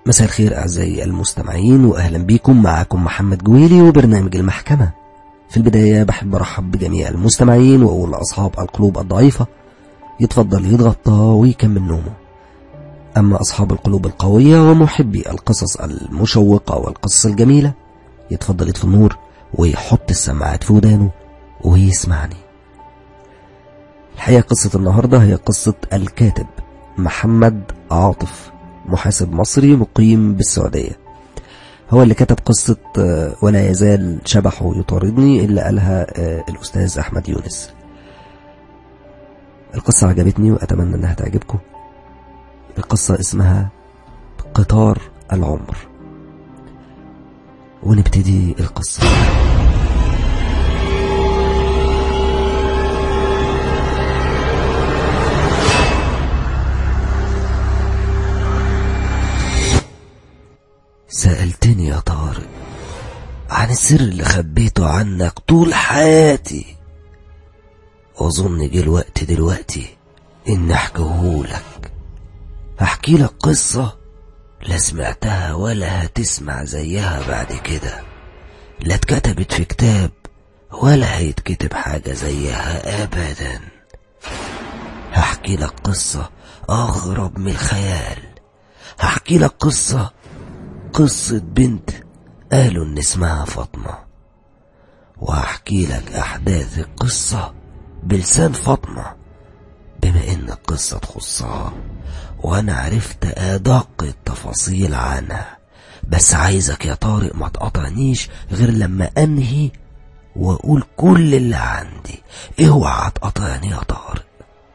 مساء الخير أعزائي المستمعين وأهلا بكم معكم محمد جويلي وبرنامج المحكمة في البداية بحب أرحب بجميع المستمعين وأقول لأصحاب القلوب الضعيفة يتفضل يتغطى ويكمل نومه أما أصحاب القلوب القوية ومحبي القصص المشوقة والقصص الجميلة يتفضل يطفي النور ويحط السماعات في ودانه ويسمعني الحقيقة قصة النهاردة هي قصة الكاتب محمد عاطف محاسب مصري مقيم بالسعودية هو اللي كتب قصة ولا يزال شبحه يطاردني اللي قالها الأستاذ أحمد يونس القصة عجبتني وأتمنى أنها تعجبكم القصة اسمها قطار العمر ونبتدي القصة سألتني يا طارق عن السر اللي خبيته عنك طول حياتي وأظن جه الوقت دلوقتي إن أحكيهولك أحكي لك قصة لا سمعتها ولا هتسمع زيها بعد كده لا اتكتبت في كتاب ولا هيتكتب حاجة زيها أبدا هحكي لك قصة أغرب من الخيال هحكي لك قصة قصة بنت قالوا إن اسمها فاطمة وهحكي لك أحداث القصة بلسان فاطمة بما إن القصة تخصها وأنا عرفت أدق التفاصيل عنها بس عايزك يا طارق ما تقطعنيش غير لما أنهي وأقول كل اللي عندي اوعى تقطعني يا طارق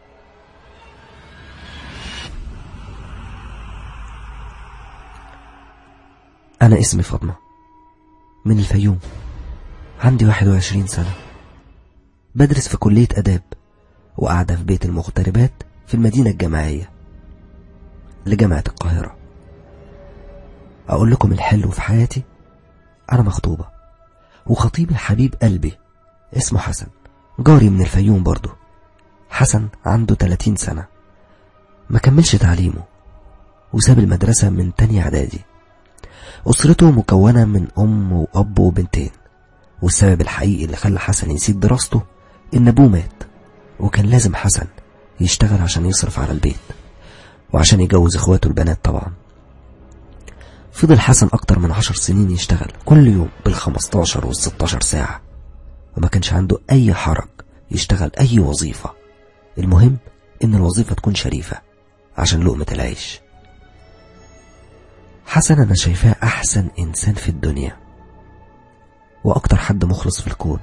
أنا اسمي فاطمة من الفيوم عندي واحد وعشرين سنة بدرس في كلية أداب وقاعدة في بيت المغتربات في المدينة الجامعية لجامعة القاهرة أقول لكم الحلو في حياتي أنا مخطوبة وخطيبي حبيب قلبي اسمه حسن جاري من الفيوم برضه حسن عنده 30 سنة ما كملش تعليمه وساب المدرسة من تانية إعدادي أسرته مكونة من أم وأب وبنتين والسبب الحقيقي اللي خلى حسن يسيب دراسته إن أبوه مات وكان لازم حسن يشتغل عشان يصرف على البيت وعشان يجوز إخواته البنات طبعا فضل حسن أكتر من عشر سنين يشتغل كل يوم بالخمستاشر والستاشر ساعة وما كانش عنده أي حرج يشتغل أي وظيفة المهم إن الوظيفة تكون شريفة عشان لقمة العيش حسن أنا شايفاه أحسن إنسان في الدنيا وأكتر حد مخلص في الكون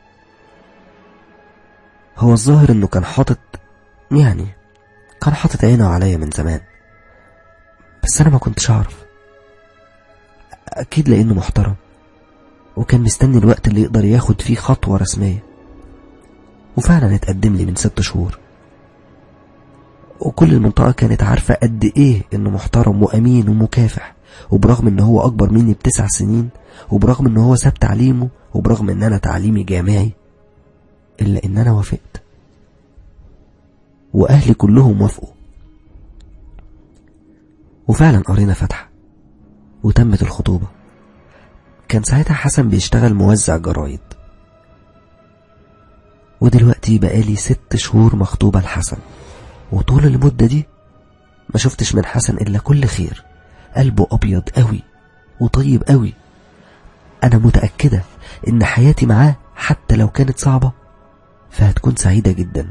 هو الظاهر إنه كان حاطط يعني كان حاطط عينه عليا من زمان بس أنا ما كنتش أعرف أكيد لأنه محترم وكان مستني الوقت اللي يقدر ياخد فيه خطوة رسمية وفعلا اتقدم لي من ست شهور وكل المنطقة كانت عارفة قد ايه انه محترم وامين ومكافح وبرغم ان هو اكبر مني بتسع سنين وبرغم ان هو ساب تعليمه وبرغم ان انا تعليمي جامعي الا ان انا وافقت واهلي كلهم وافقوا وفعلا قرينا فتحة وتمت الخطوبة كان ساعتها حسن بيشتغل موزع جرايد ودلوقتي بقالي ست شهور مخطوبة لحسن وطول المدة دي ما شفتش من حسن إلا كل خير قلبه أبيض قوي وطيب قوي أنا متأكدة إن حياتي معاه حتى لو كانت صعبة فهتكون سعيدة جدا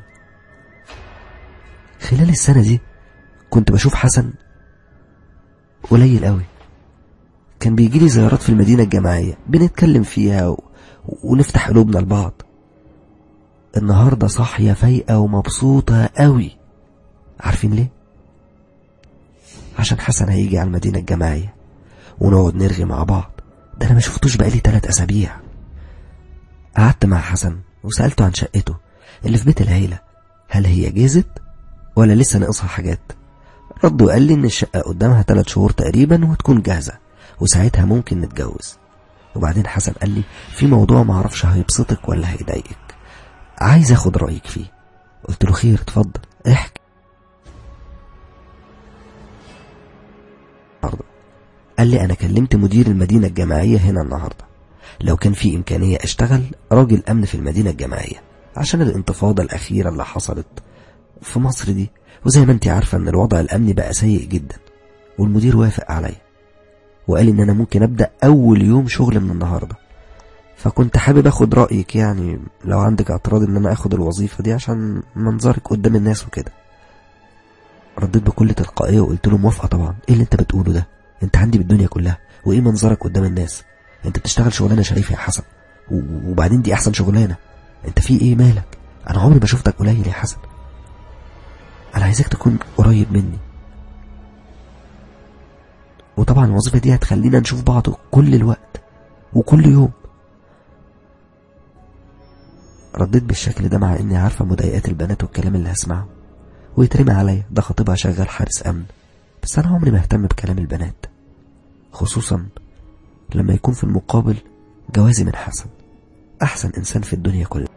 خلال السنة دي كنت بشوف حسن قليل قوي كان بيجيلي زيارات في المدينة الجامعية بنتكلم فيها و... ونفتح قلوبنا لبعض النهاردة صاحية فايقة ومبسوطة قوي عارفين ليه؟ عشان حسن هيجي على المدينة الجامعية ونقعد نرغي مع بعض ده أنا ما شفتوش بقالي تلات أسابيع قعدت مع حسن وسألته عن شقته اللي في بيت العيلة هل هي جازت ولا لسه ناقصها حاجات رد وقال لي إن الشقة قدامها تلات شهور تقريبا وهتكون جاهزة وساعتها ممكن نتجوز وبعدين حسن قال لي في موضوع معرفش هيبسطك ولا هيضايقك عايز اخد رأيك فيه قلت له خير اتفضل احكي قال لي أنا كلمت مدير المدينة الجامعية هنا النهاردة لو كان في إمكانية أشتغل راجل أمن في المدينة الجامعية عشان الانتفاضة الأخيرة اللي حصلت في مصر دي وزي ما انت عارفة ان الوضع الأمني بقى سيء جدا والمدير وافق عليا وقال ان انا ممكن ابدأ اول يوم شغل من النهاردة فكنت حابب اخد رأيك يعني لو عندك اعتراض ان انا اخد الوظيفة دي عشان منظرك قدام الناس وكده رديت بكل تلقائية وقلت له موافقة طبعا ايه اللي انت بتقوله ده انت عندي بالدنيا كلها وايه منظرك قدام الناس انت بتشتغل شغلانة شريفة يا حسن و- وبعدين دي احسن شغلانة انت في ايه مالك انا عمري ما شفتك قليل يا حسن انا عايزك تكون قريب مني وطبعا الوظيفة دي هتخلينا نشوف بعض كل الوقت وكل يوم رديت بالشكل ده مع اني عارفة مضايقات البنات والكلام اللي هسمعه ويترمي عليا ده خطيبها شغال حارس امن بس انا عمري ما اهتم بكلام البنات خصوصا لما يكون في المقابل جوازي من حسن احسن انسان في الدنيا كلها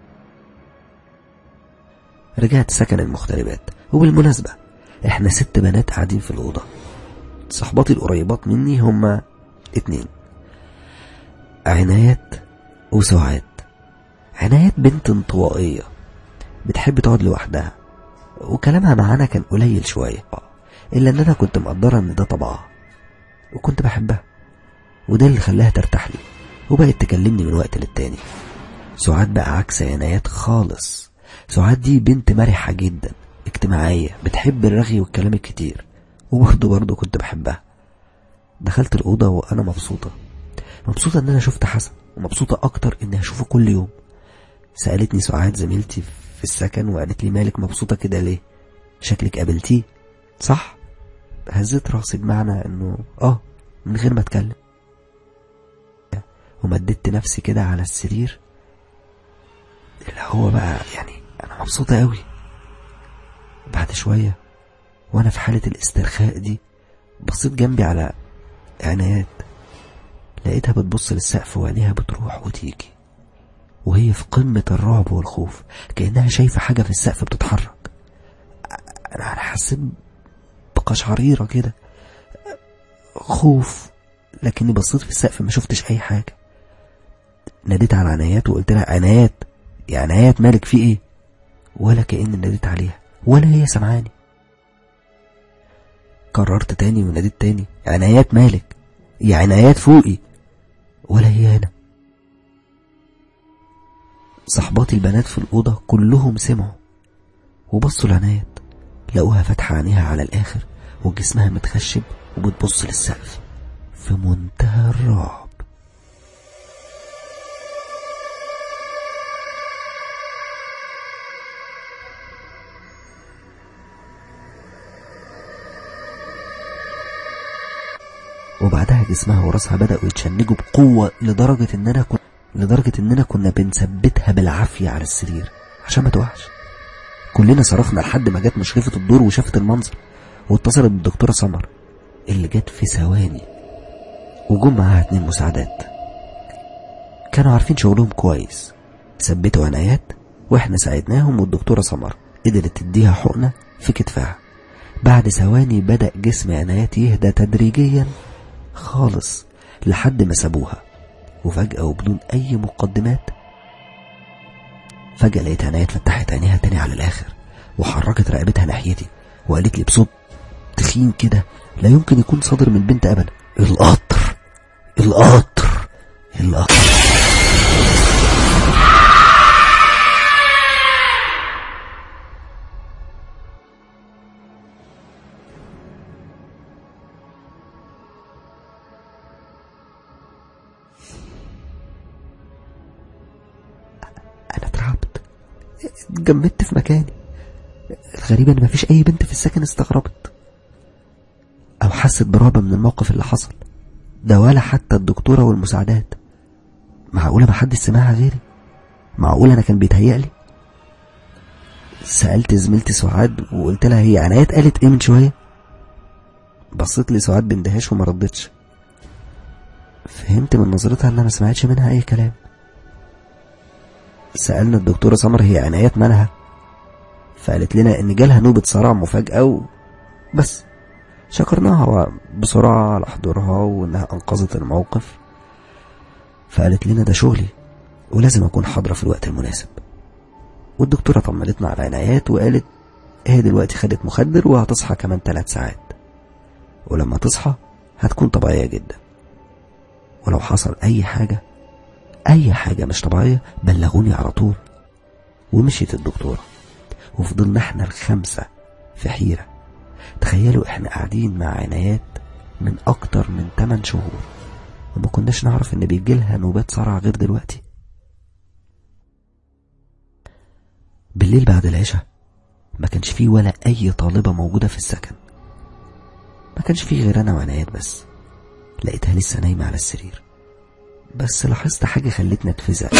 رجعت سكن المغتربات وبالمناسبة احنا ست بنات قاعدين في الأوضة صحباتي القريبات مني هما اتنين عنايات وسعاد عنايات بنت انطوائية بتحب تقعد لوحدها وكلامها معانا كان قليل شوية إلا إن أنا كنت مقدرة إن ده طبعها وكنت بحبها وده اللي خلاها ترتاح لي وبقت تكلمني من وقت للتاني سعاد بقى عكس عنايات خالص سعاد دي بنت مرحة جدا اجتماعية بتحب الرغي والكلام الكتير وبرضه برضه كنت بحبها دخلت الأوضة وأنا مبسوطة مبسوطة إن أنا شفت حسن ومبسوطة أكتر إني هشوفه كل يوم سألتني سعاد زميلتي في السكن وقالت لي مالك مبسوطة كده ليه شكلك قابلتيه صح هزيت راسي بمعنى إنه آه من غير ما أتكلم ومددت نفسي كده على السرير اللي هو بقى يعني أنا مبسوطة أوي بعد شوية وأنا في حالة الاسترخاء دي بصيت جنبي على عنايات لقيتها بتبص للسقف وعينيها بتروح وتيجي وهي في قمة الرعب والخوف كأنها شايفة حاجة في السقف بتتحرك أنا أنا حسيت بقشعريرة كده خوف لكني بصيت في السقف ما شفتش أي حاجة ناديت على عنايات وقلت لها عنايات يا عنايات مالك في ايه ولا كأني ناديت عليها ولا هي سمعاني قررت تاني وناديت تاني عنايات مالك يا عنايات فوقي ولا هي هنا صحباتي البنات في الأوضة كلهم سمعوا وبصوا لعنايات لقوها فاتحة عينيها على الآخر وجسمها متخشب وبتبص للسقف في منتهى الرعب وبعدها جسمها وراسها بدأوا يتشنجوا بقوة لدرجة إننا كنا لدرجة إننا كنا بنثبتها بالعافية على السرير عشان ما تقعش كلنا صرخنا لحد ما جت مشرفة الدور وشافت المنظر واتصلت بالدكتورة سمر اللي جت في ثواني وجم معاها اتنين مساعدات كانوا عارفين شغلهم كويس ثبتوا عنايات واحنا ساعدناهم والدكتورة سمر قدرت تديها حقنة في كتفها بعد ثواني بدأ جسم عنايات يهدى تدريجيا خالص لحد ما سابوها وفجأة وبدون أي مقدمات فجأة لقيت عنايات فتحت عينيها تاني على الآخر وحركت رقبتها ناحيتي وقالت لي بصوت تخين كده لا يمكن يكون صادر من بنت أبدا القطر القطر القطر أنا اترعبت اتجمدت في مكاني الغريب ان مفيش اي بنت في السكن استغربت او حست برعب من الموقف اللي حصل ده ولا حتى الدكتورة والمساعدات معقولة محدش سمعها غيري معقولة انا كان بيتهيألي سألت زميلتي سعاد وقلت لها هي عنايات قالت ايه من شوية بصيت لي سعاد باندهاش وما ردتش فهمت من نظرتها انها ما سمعتش منها اي كلام سألنا الدكتورة سمر هي عنايات مالها فقالت لنا ان جالها نوبة صرع مفاجأة و... بس شكرناها بسرعة على حضورها وإنها أنقذت الموقف فقالت لنا ده شغلي ولازم أكون حاضرة في الوقت المناسب والدكتورة طمنتنا على عنايات وقالت هي دلوقتي خدت مخدر وهتصحى كمان ثلاث ساعات ولما تصحى هتكون طبيعية جدا ولو حصل أي حاجة أي حاجة مش طبيعية بلغوني على طول ومشيت الدكتورة وفضلنا احنا الخمسة في حيرة تخيلوا احنا قاعدين مع عنايات من أكتر من 8 شهور وما كناش نعرف إن بيجيلها نوبات صرع غير دلوقتي بالليل بعد العشاء ما كانش فيه ولا أي طالبة موجودة في السكن ما كانش فيه غير أنا وعنايات بس لقيتها لسه نايمة على السرير بس لاحظت حاجة خلتني اتفزع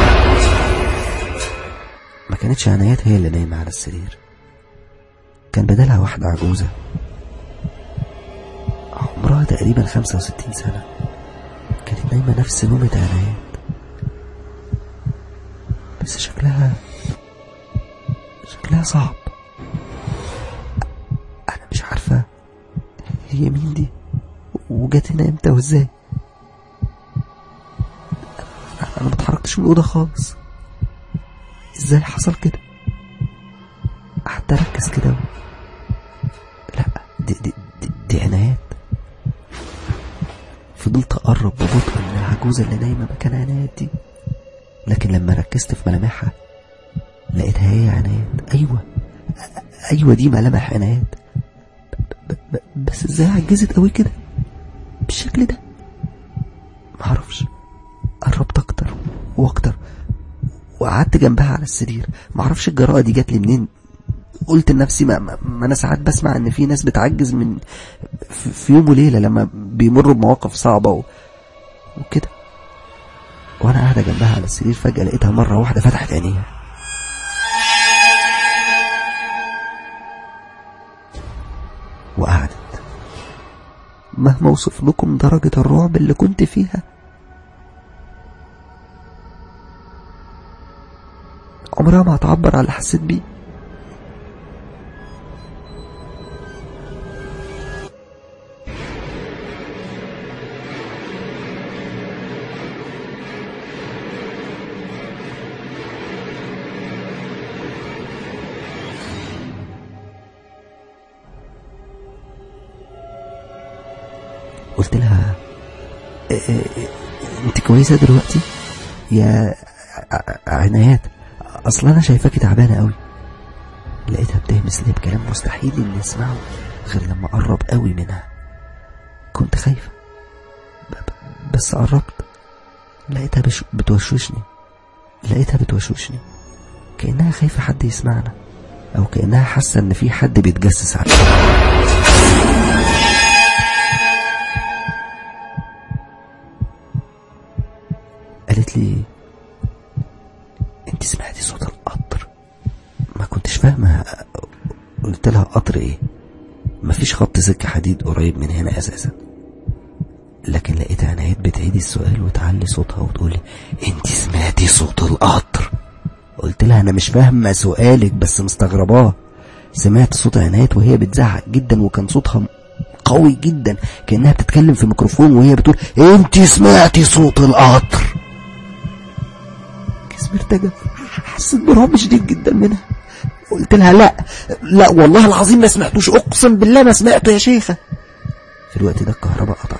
ما كانتش عنايات هي اللي نايمة على السرير كان بدلها واحدة عجوزة عمرها تقريبا خمسة وستين سنة كانت نايمة نفس نومة عنايات بس شكلها شكلها صعب أنا مش عارفة هي مين دي وجت هنا امتى وازاي انا ما اتحركتش من الاوضه خالص ازاي حصل كده قعدت اركز كده لا دي دي دي, دي عنايات فضلت اقرب ببطء من العجوزه اللي نايمه مكان عنايات دي لكن لما ركزت في ملامحها لقيتها هي عنايات ايوه ايوه دي ملامح عنايات بس ازاي عجزت قوي كده بالشكل ده معرفش قربت اكتر واكتر وقعدت جنبها على السرير معرفش الجراءة دي جات لي منين قلت لنفسي ما, ما, ما انا ساعات بسمع ان في ناس بتعجز من في يوم وليله لما بيمروا بمواقف صعبه و... وكده وانا قاعده جنبها على السرير فجاه لقيتها مره واحده فتحت عينيها وقعدت مهما اوصف لكم درجة الرعب اللي كنت فيها عمرها ما هتعبر على اللي حسيت بيه قلت لها إيه إيه انت كويسة دلوقتي يا عنايات اصلا انا شايفاكي تعبانة قوي لقيتها بتهمس لي بكلام مستحيل اني اسمعه غير لما قرب قوي منها كنت خايفة بس قربت لقيتها بش... بتوشوشني لقيتها بتوشوشني كأنها خايفة حد يسمعنا أو كأنها حاسة إن في حد بيتجسس عليها قالت لي انت سمعتي صوت القطر ما كنتش فاهمة قلت لها قطر ايه مفيش خط سكة حديد قريب من هنا اساسا لكن لقيت عنايات بتعيد السؤال وتعلي صوتها وتقولي انت سمعتي صوت القطر قلت لها انا مش فاهمة سؤالك بس مستغرباه سمعت صوت عنايات وهي بتزعق جدا وكان صوتها قوي جدا كأنها بتتكلم في ميكروفون وهي بتقول انت سمعتي صوت القطر جسمي ارتجف حسيت برعب شديد جدا منها قلت لها لا لا والله العظيم ما سمعتوش اقسم بالله ما سمعته يا شيخه في الوقت ده الكهرباء قطعت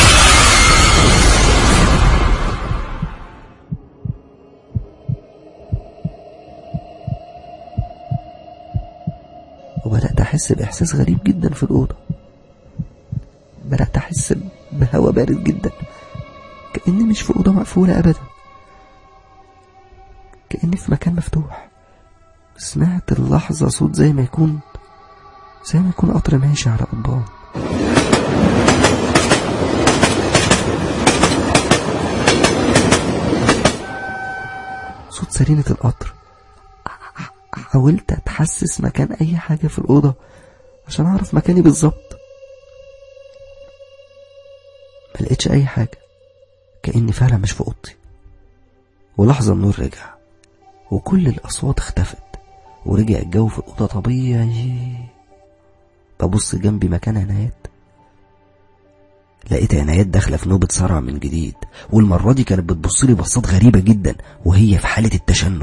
وبدأت أحس بإحساس غريب جدا في الأوضة بدأت أحس بهواء بارد جدا كأني مش في أوضة مقفولة أبدا كأني في مكان مفتوح سمعت اللحظة صوت زي ما يكون زي ما يكون قطر ماشي على قضبان صوت سرينة القطر حاولت اتحسس مكان اي حاجة في الأوضة عشان اعرف مكاني بالظبط ما لقيتش اي حاجة كأني فعلا مش في اوضتي ولحظة النور رجع وكل الأصوات اختفت ورجع الجو في الأوضة طبيعي ببص جنبي مكان عنايات لقيت عنايات داخله في نوبه صرع من جديد والمره دي كانت بتبص لي بصات غريبه جدا وهي في حاله التشنج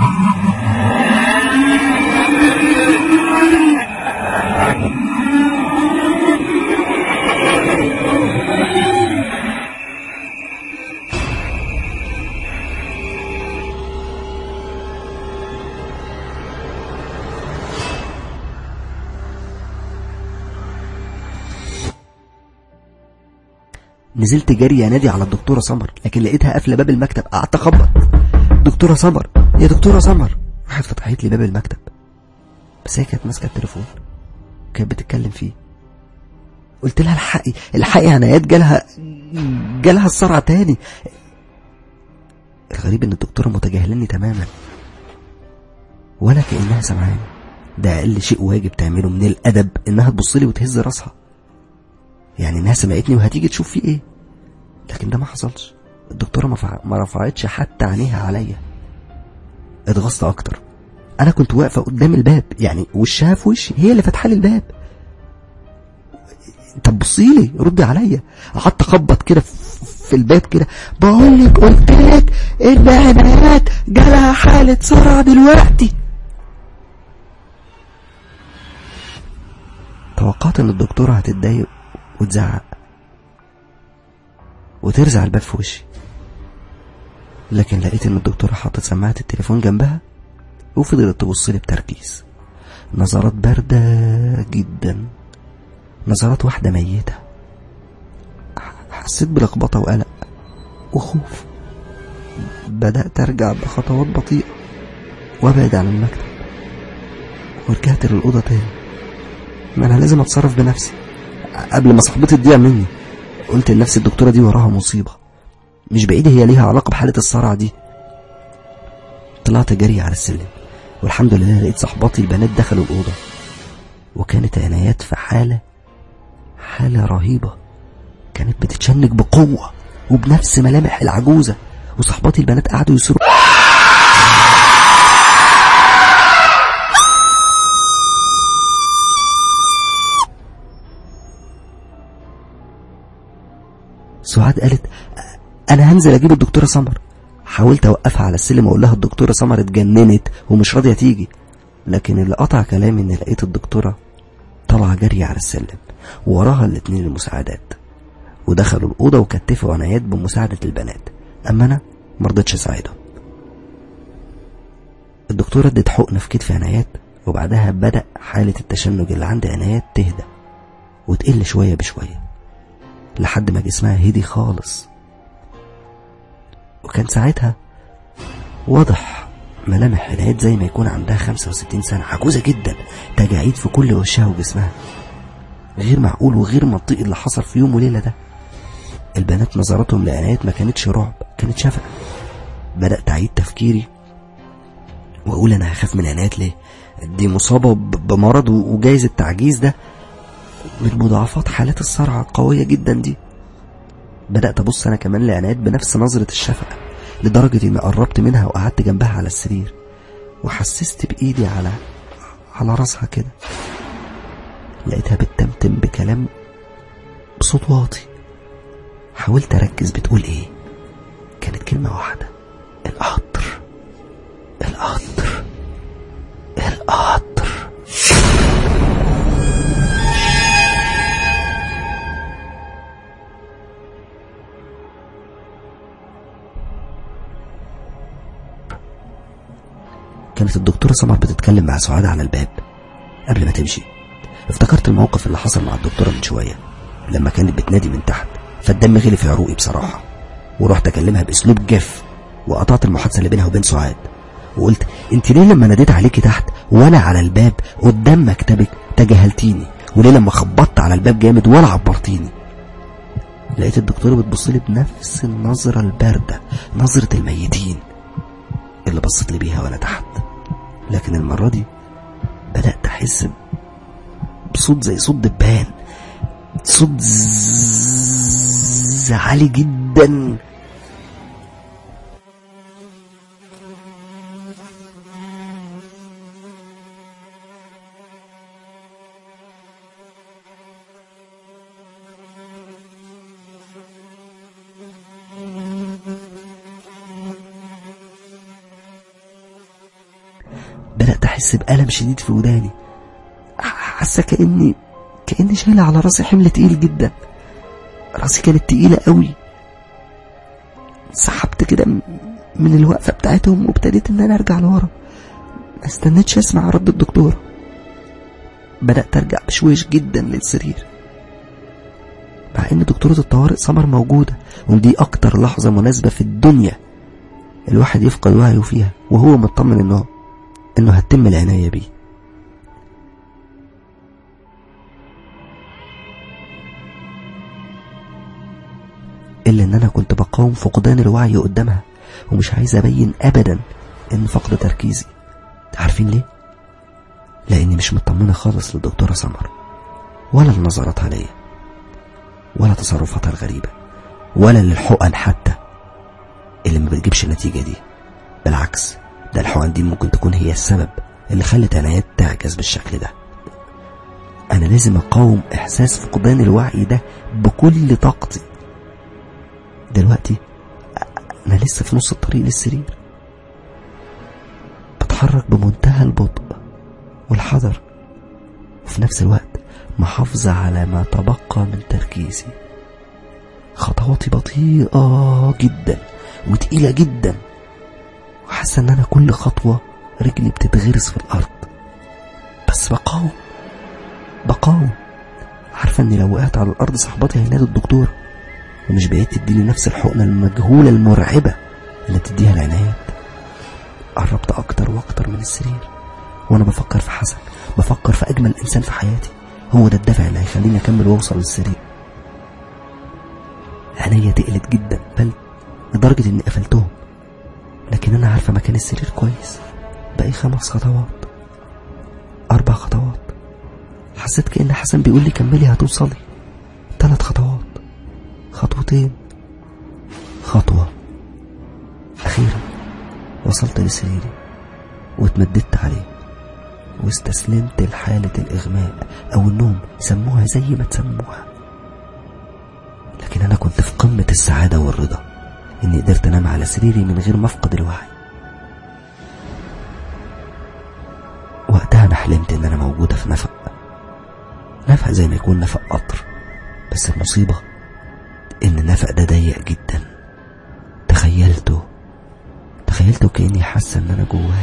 نزلت جري انادي على الدكتوره سمر لكن لقيتها قافله باب المكتب قعدت اخبط دكتوره سمر يا دكتوره سمر راحت فتحت لي باب المكتب بس هي كانت ماسكه التليفون كانت بتتكلم فيه قلت لها الحقي الحقي عنايات جالها جالها الصرع تاني الغريب ان الدكتوره متجاهلاني تماما ولا كانها سمعاني ده اقل شيء واجب تعمله من الادب انها تبص لي وتهز راسها يعني انها سمعتني وهتيجي تشوف في ايه لكن ده ما حصلش الدكتوره ما, فع... ما رفعتش حتى عينيها عليا اتغصت اكتر انا كنت واقفه قدام الباب يعني وشها في وشي هي اللي فاتحه لي الباب طب بصي لي ردي عليا قعدت اخبط كده في الباب كده بقول لك قلت لك ان عنايات جالها حاله صرع دلوقتي توقعت ان الدكتوره هتتضايق وتزعق وترزع الباب في وشي لكن لقيت ان الدكتوره حاطت سماعه التليفون جنبها وفضلت تبص لي بتركيز نظرات بارده جدا نظرات واحده ميته حسيت بلخبطه وقلق وخوف بدات ارجع بخطوات بطيئه وابعد عن المكتب ورجعت للاوضه تاني ما انا لازم اتصرف بنفسي قبل ما صاحبتي تضيع مني قلت لنفسي الدكتوره دي وراها مصيبه مش بعيد هي ليها علاقه بحاله الصرع دي طلعت جري على السلم والحمد لله لقيت صحباتي البنات دخلوا الاوضه وكانت عنايات في حاله حاله رهيبه كانت بتتشنج بقوه وبنفس ملامح العجوزه وصحباتي البنات قعدوا يصرخوا سعاد قالت انا هنزل اجيب الدكتوره سمر حاولت اوقفها على السلم واقول لها الدكتوره سمر اتجننت ومش راضيه تيجي لكن اللي قطع كلامي ان لقيت الدكتوره طالعه جري على السلم ووراها الاتنين المساعدات ودخلوا الاوضه وكتفوا عنايات بمساعده البنات اما انا مرضتش اساعدهم الدكتوره ادت حقن في كتف عنايات وبعدها بدا حاله التشنج اللي عند عنايات تهدى وتقل شويه بشويه لحد ما جسمها هدي خالص وكان ساعتها واضح ملامح عنايات زي ما يكون عندها 65 سنة عجوزة جدا تجاعيد في كل وشها وجسمها غير معقول وغير منطقي اللي حصل في يوم وليلة ده البنات نظراتهم لعنايات ما كانتش رعب كانت شفقة بدأت أعيد تفكيري وأقول أنا هخاف من عنايات ليه دي مصابة بمرض وجايز التعجيز ده من مضاعفات حالات الصرع القوية جدا دي بدأت أبص أنا كمان لعنايات بنفس نظرة الشفقة لدرجة إني قربت منها وقعدت جنبها على السرير وحسست بإيدي على على راسها كده لقيتها بتتمتم بكلام بصوت واطي حاولت أركز بتقول إيه كانت كلمة واحدة القطر القطر القطر كانت الدكتورة سمر بتتكلم مع سعاد على الباب قبل ما تمشي افتكرت الموقف اللي حصل مع الدكتورة من شوية لما كانت بتنادي من تحت فالدم غلي في عروقي بصراحة ورحت أكلمها بأسلوب جاف وقطعت المحادثة اللي بينها وبين سعاد وقلت انت ليه لما ناديت عليكي تحت وانا على الباب قدام مكتبك تجاهلتيني وليه لما خبطت على الباب جامد ولا عبرتيني لقيت الدكتورة بتبص لي بنفس النظرة الباردة نظرة الميتين اللي بصت لي بيها وانا تحت لكن المرة دي بدأت أحس بصوت زي صوت دبان صوت زز عالي جدا بحس بألم شديد في وداني حاسة كأني كأني شايلة على راسي حمل تقيل جدا راسي كانت تقيلة قوي سحبت كده من الوقفة بتاعتهم وابتديت ان انا ارجع لورا ما استنيتش اسمع رد الدكتور بدأت ارجع بشويش جدا للسرير مع ان دكتورة الطوارئ سمر موجودة ودي اكتر لحظة مناسبة في الدنيا الواحد يفقد وعيه فيها وهو مطمن انه انه هتتم العناية بيه إلا إن أنا كنت بقاوم فقدان الوعي قدامها ومش عايز أبين أبدا إن فقد تركيزي عارفين ليه؟ لأني مش مطمنة خالص للدكتورة سمر ولا لنظراتها عليا ولا تصرفاتها الغريبة ولا للحقن حتى اللي ما بتجيبش النتيجة دي بالعكس ده الحقن دي ممكن تكون هي السبب اللي خلت عنايات تعجز بالشكل ده أنا لازم أقاوم إحساس فقدان الوعي ده بكل طاقتي دلوقتي أنا لسه في نص الطريق للسرير بتحرك بمنتهى البطء والحذر وفي نفس الوقت محافظة على ما تبقى من تركيزي خطواتي بطيئة جدا وتقيلة جدا وحاسة ان انا كل خطوة رجلي بتتغرس في الارض بس بقاوم بقاوم عارفة اني لو وقعت على الارض صاحباتي هينادوا الدكتور ومش بعيد تديني نفس الحقنة المجهولة المرعبة اللي تديها العنايات قربت اكتر واكتر من السرير وانا بفكر في حسن بفكر في اجمل انسان في حياتي هو ده الدافع اللي هيخليني اكمل واوصل للسرير عينيا تقلت جدا بل لدرجة اني قفلتهم لكن انا عارفة مكان السرير كويس باقي خمس خطوات اربع خطوات حسيت كأن حسن بيقول لي كملي هتوصلي ثلاث خطوات خطوتين خطوة أخيرا وصلت لسريري واتمددت عليه واستسلمت لحالة الإغماء أو النوم سموها زي ما تسموها لكن أنا كنت في قمة السعادة والرضا إني قدرت أنام على سريري من غير ما أفقد الوعي وقتها أنا حلمت إن أنا موجودة في نفق نفق زي ما يكون نفق قطر بس المصيبة إن النفق ده ضيق جدا تخيلته تخيلته كأني حاسة إن أنا جواه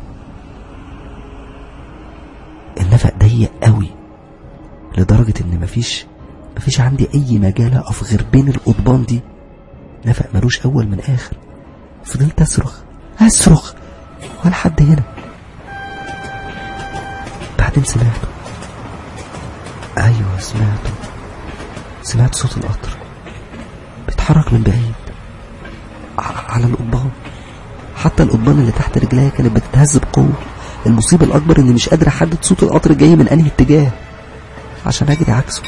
النفق ضيق قوي لدرجة إن مفيش مفيش عندي أي مجال أقف غير بين القضبان دي نفق ملوش أول من آخر فضلت أصرخ أصرخ ولا حد هنا بعدين سمعته أيوة سمعته سمعت صوت القطر بيتحرك من بعيد على القضبان حتى القضبان اللي تحت رجليا كانت بتتهز بقوة المصيبة الأكبر إني مش قادر أحدد صوت القطر جاي من أنهي اتجاه عشان أجري عكسه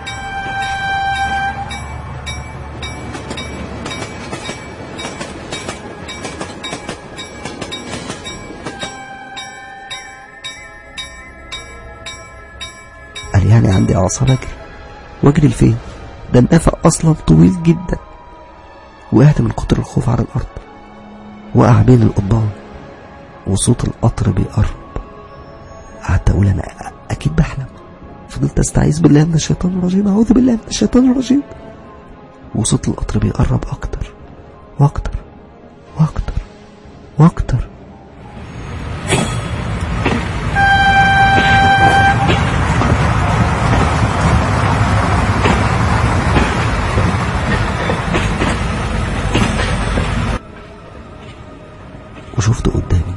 قال يعني عندي أعصاب أجري وأجري لفين ده النفق أصلا طويل جدا وقعت من كتر الخوف على الأرض وقع بين القضبان وصوت القطر بيقرب قعدت أقول أنا أكيد بحلم فضلت أستعيذ بالله من الشيطان الرجيم أعوذ بالله من الشيطان الرجيم وصوت القطر بيقرب أكتر وأكتر وأكتر وأكتر وشفته قدامي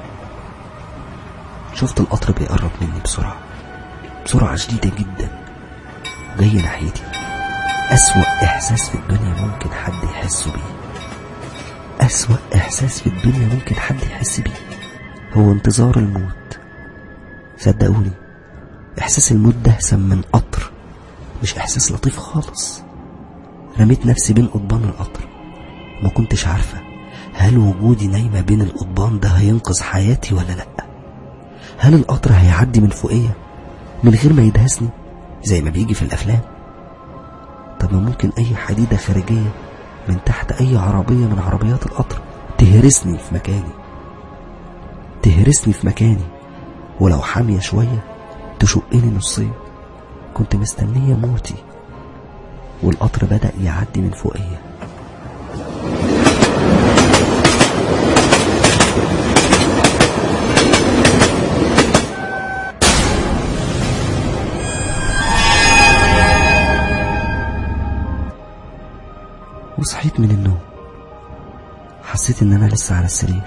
شفت القطر بيقرب مني بسرعة بسرعة شديدة جدا جاي ناحيتي أسوأ إحساس في الدنيا ممكن حد يحس بيه أسوأ إحساس في الدنيا ممكن حد يحس بيه هو انتظار الموت صدقوني إحساس الموت ده أحسن من قطر مش إحساس لطيف خالص رميت نفسي بين قضبان القطر ما كنتش عارفة هل وجودي نايمة بين القضبان ده هينقذ حياتي ولا لأ هل القطر هيعدي من فوقيا من غير ما يدهسني زي ما بيجي في الأفلام طب ما ممكن أي حديدة خارجية من تحت أي عربية من عربيات القطر تهرسني في مكاني تهرسني في مكاني ولو حامية شوية تشقني نصين كنت مستنية موتي والقطر بدأ يعدي من فوقيا وصحيت من النوم حسيت ان انا لسه على السرير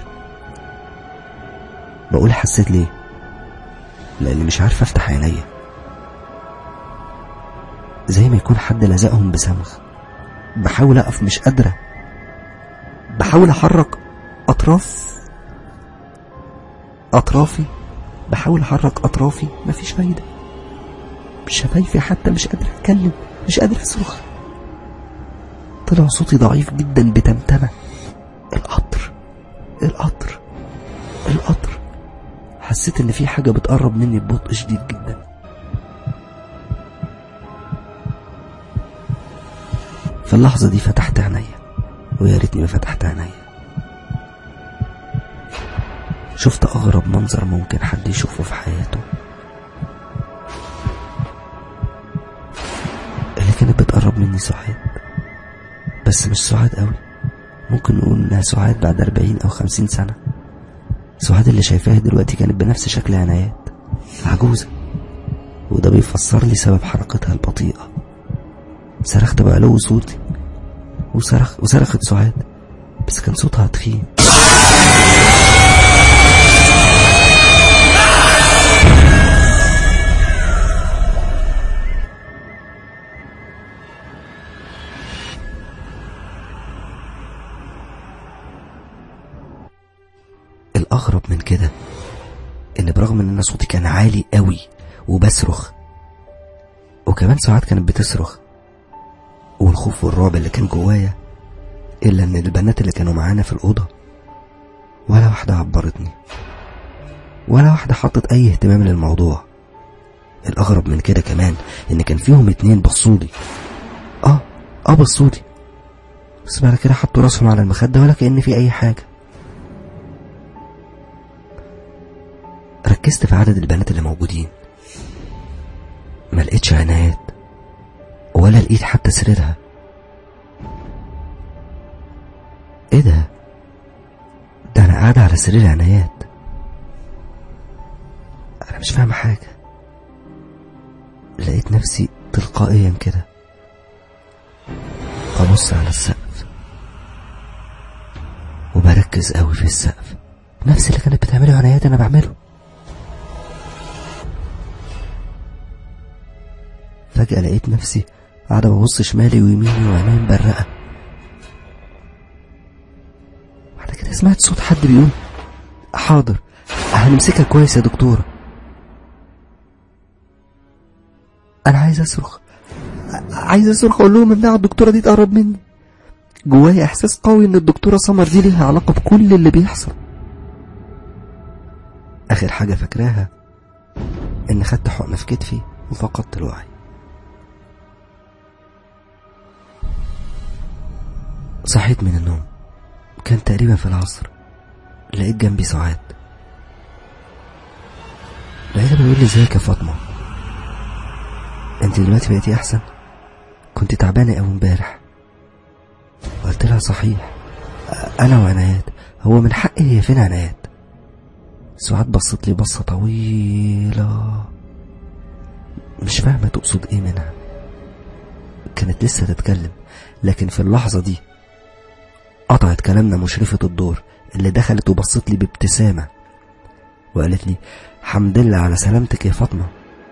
بقول حسيت ليه لاني مش عارف افتح عينيا زي ما يكون حد لزقهم بصمغ بحاول اقف مش قادره بحاول احرك اطراف اطرافي بحاول احرك اطرافي مفيش فايده شفايفي حتى مش قادر اتكلم مش قادر اصرخ طلع صوتي ضعيف جدا بتمتمه القطر القطر القطر حسيت ان في حاجه بتقرب مني ببطء شديد جدا في اللحظه دي فتحت عينيا ويا ريتني ما فتحت عينيا شفت اغرب منظر ممكن حد يشوفه في حياته اللي كانت بتقرب مني سعاد بس مش سعاد قوي ممكن نقول انها سعاد بعد أربعين او خمسين سنة سعاد اللي شايفاها دلوقتي كانت بنفس شكل عنايات عجوزة وده بيفسر لي سبب حركتها البطيئة صرخت بعلو صوتي وصرخ وصرخت سعاد بس كان صوتها تخين الأغرب من كده إن برغم إن أنا صوتي كان عالي قوي وبصرخ وكمان ساعات كانت بتصرخ والخوف والرعب اللي كان جوايا إلا إن البنات اللي كانوا معانا في الأوضة ولا واحدة عبرتني ولا واحدة حطت أي اهتمام للموضوع الأغرب من كده كمان إن كان فيهم اتنين بصولي آه آه بصولي بس بعد كده حطوا راسهم على المخدة ولا كأن في أي حاجة ركزت في عدد البنات اللي موجودين ما لقيتش عنايات ولا لقيت حتى سريرها ايه ده ده انا قاعدة على سرير عنايات انا مش فاهمة حاجة لقيت نفسي تلقائيا كده ببص على السقف وبركز قوي في السقف نفس اللي كانت بتعمله عنايات انا بعمله فجأة لقيت نفسي قاعدة ببص شمالي ويميني وعيني مبرقة بعد كده سمعت صوت حد بيقول حاضر هنمسكها كويس يا دكتورة أنا عايز أصرخ عايز أصرخ أقول لهم إمنعوا الدكتورة دي تقرب مني جوايا إحساس قوي إن الدكتورة سمر دي ليها علاقة بكل اللي بيحصل آخر حاجة فاكراها إن خدت حقنة في كتفي وفقدت الوعي صحيت من النوم كان تقريبا في العصر لقيت جنبي سعاد لقيتها بيقول لي ازيك يا فاطمة انت دلوقتي بقيتي احسن كنت تعبانة اوي امبارح قلت لها صحيح انا وعنايات هو من حقي هي فين عنايات سعاد بصت لي بصة طويلة مش فاهمة تقصد ايه منها كانت لسه تتكلم لكن في اللحظة دي قطعت كلامنا مشرفة الدور اللي دخلت وبصت لي بابتسامة وقالت لي حمد لله على سلامتك يا فاطمة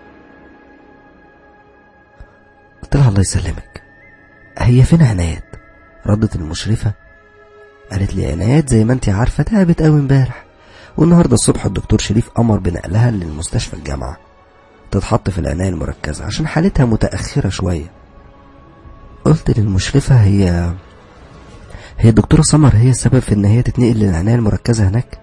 قلت لها الله يسلمك هي فين عنايات ردت المشرفة قالت لي عنايات زي ما انت عارفة تعبت قوي امبارح والنهاردة الصبح الدكتور شريف أمر بنقلها للمستشفى الجامعة تتحط في العناية المركزة عشان حالتها متأخرة شوية قلت للمشرفة هي هي الدكتورة سمر هي السبب في ان هي تتنقل للعناية المركزة هناك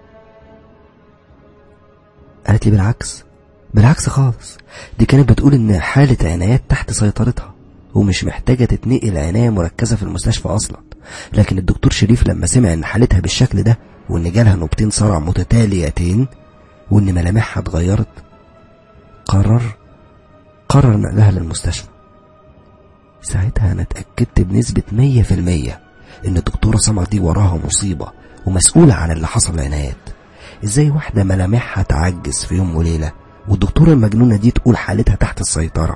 قالت لي بالعكس بالعكس خالص دي كانت بتقول ان حالة عنايات تحت سيطرتها ومش محتاجة تتنقل عناية مركزة في المستشفى اصلا لكن الدكتور شريف لما سمع ان حالتها بالشكل ده وان جالها نوبتين صرع متتاليتين وإن ملامحها اتغيرت قرر قرر نقلها للمستشفى ساعتها أنا اتأكدت بنسبة مية في المية إن الدكتورة سمر دي وراها مصيبة ومسؤولة عن اللي حصل لعنايات إزاي واحدة ملامحها تعجز في يوم وليلة والدكتورة المجنونة دي تقول حالتها تحت السيطرة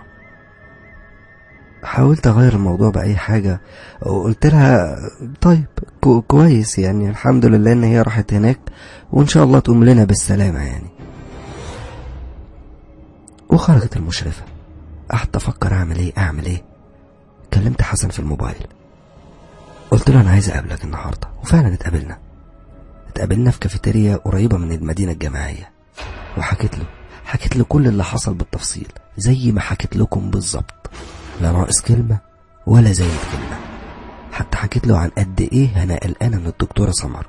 حاولت أغير الموضوع بأي حاجة وقلت لها طيب كو كويس يعني الحمد لله إن هي راحت هناك وإن شاء الله تقوم لنا بالسلامة يعني وخرجت المشرفة قعدت أفكر أعمل إيه أعمل إيه كلمت حسن في الموبايل قلت له أنا عايز أقابلك النهاردة وفعلا اتقابلنا اتقابلنا في كافيتيريا قريبة من المدينة الجامعية وحكيت له حكيت له كل اللي حصل بالتفصيل زي ما حكيت لكم بالظبط لا ناقص كلمة ولا زايد كلمة حتى حكيت له عن قد ايه انا قلقانة من الدكتورة سمر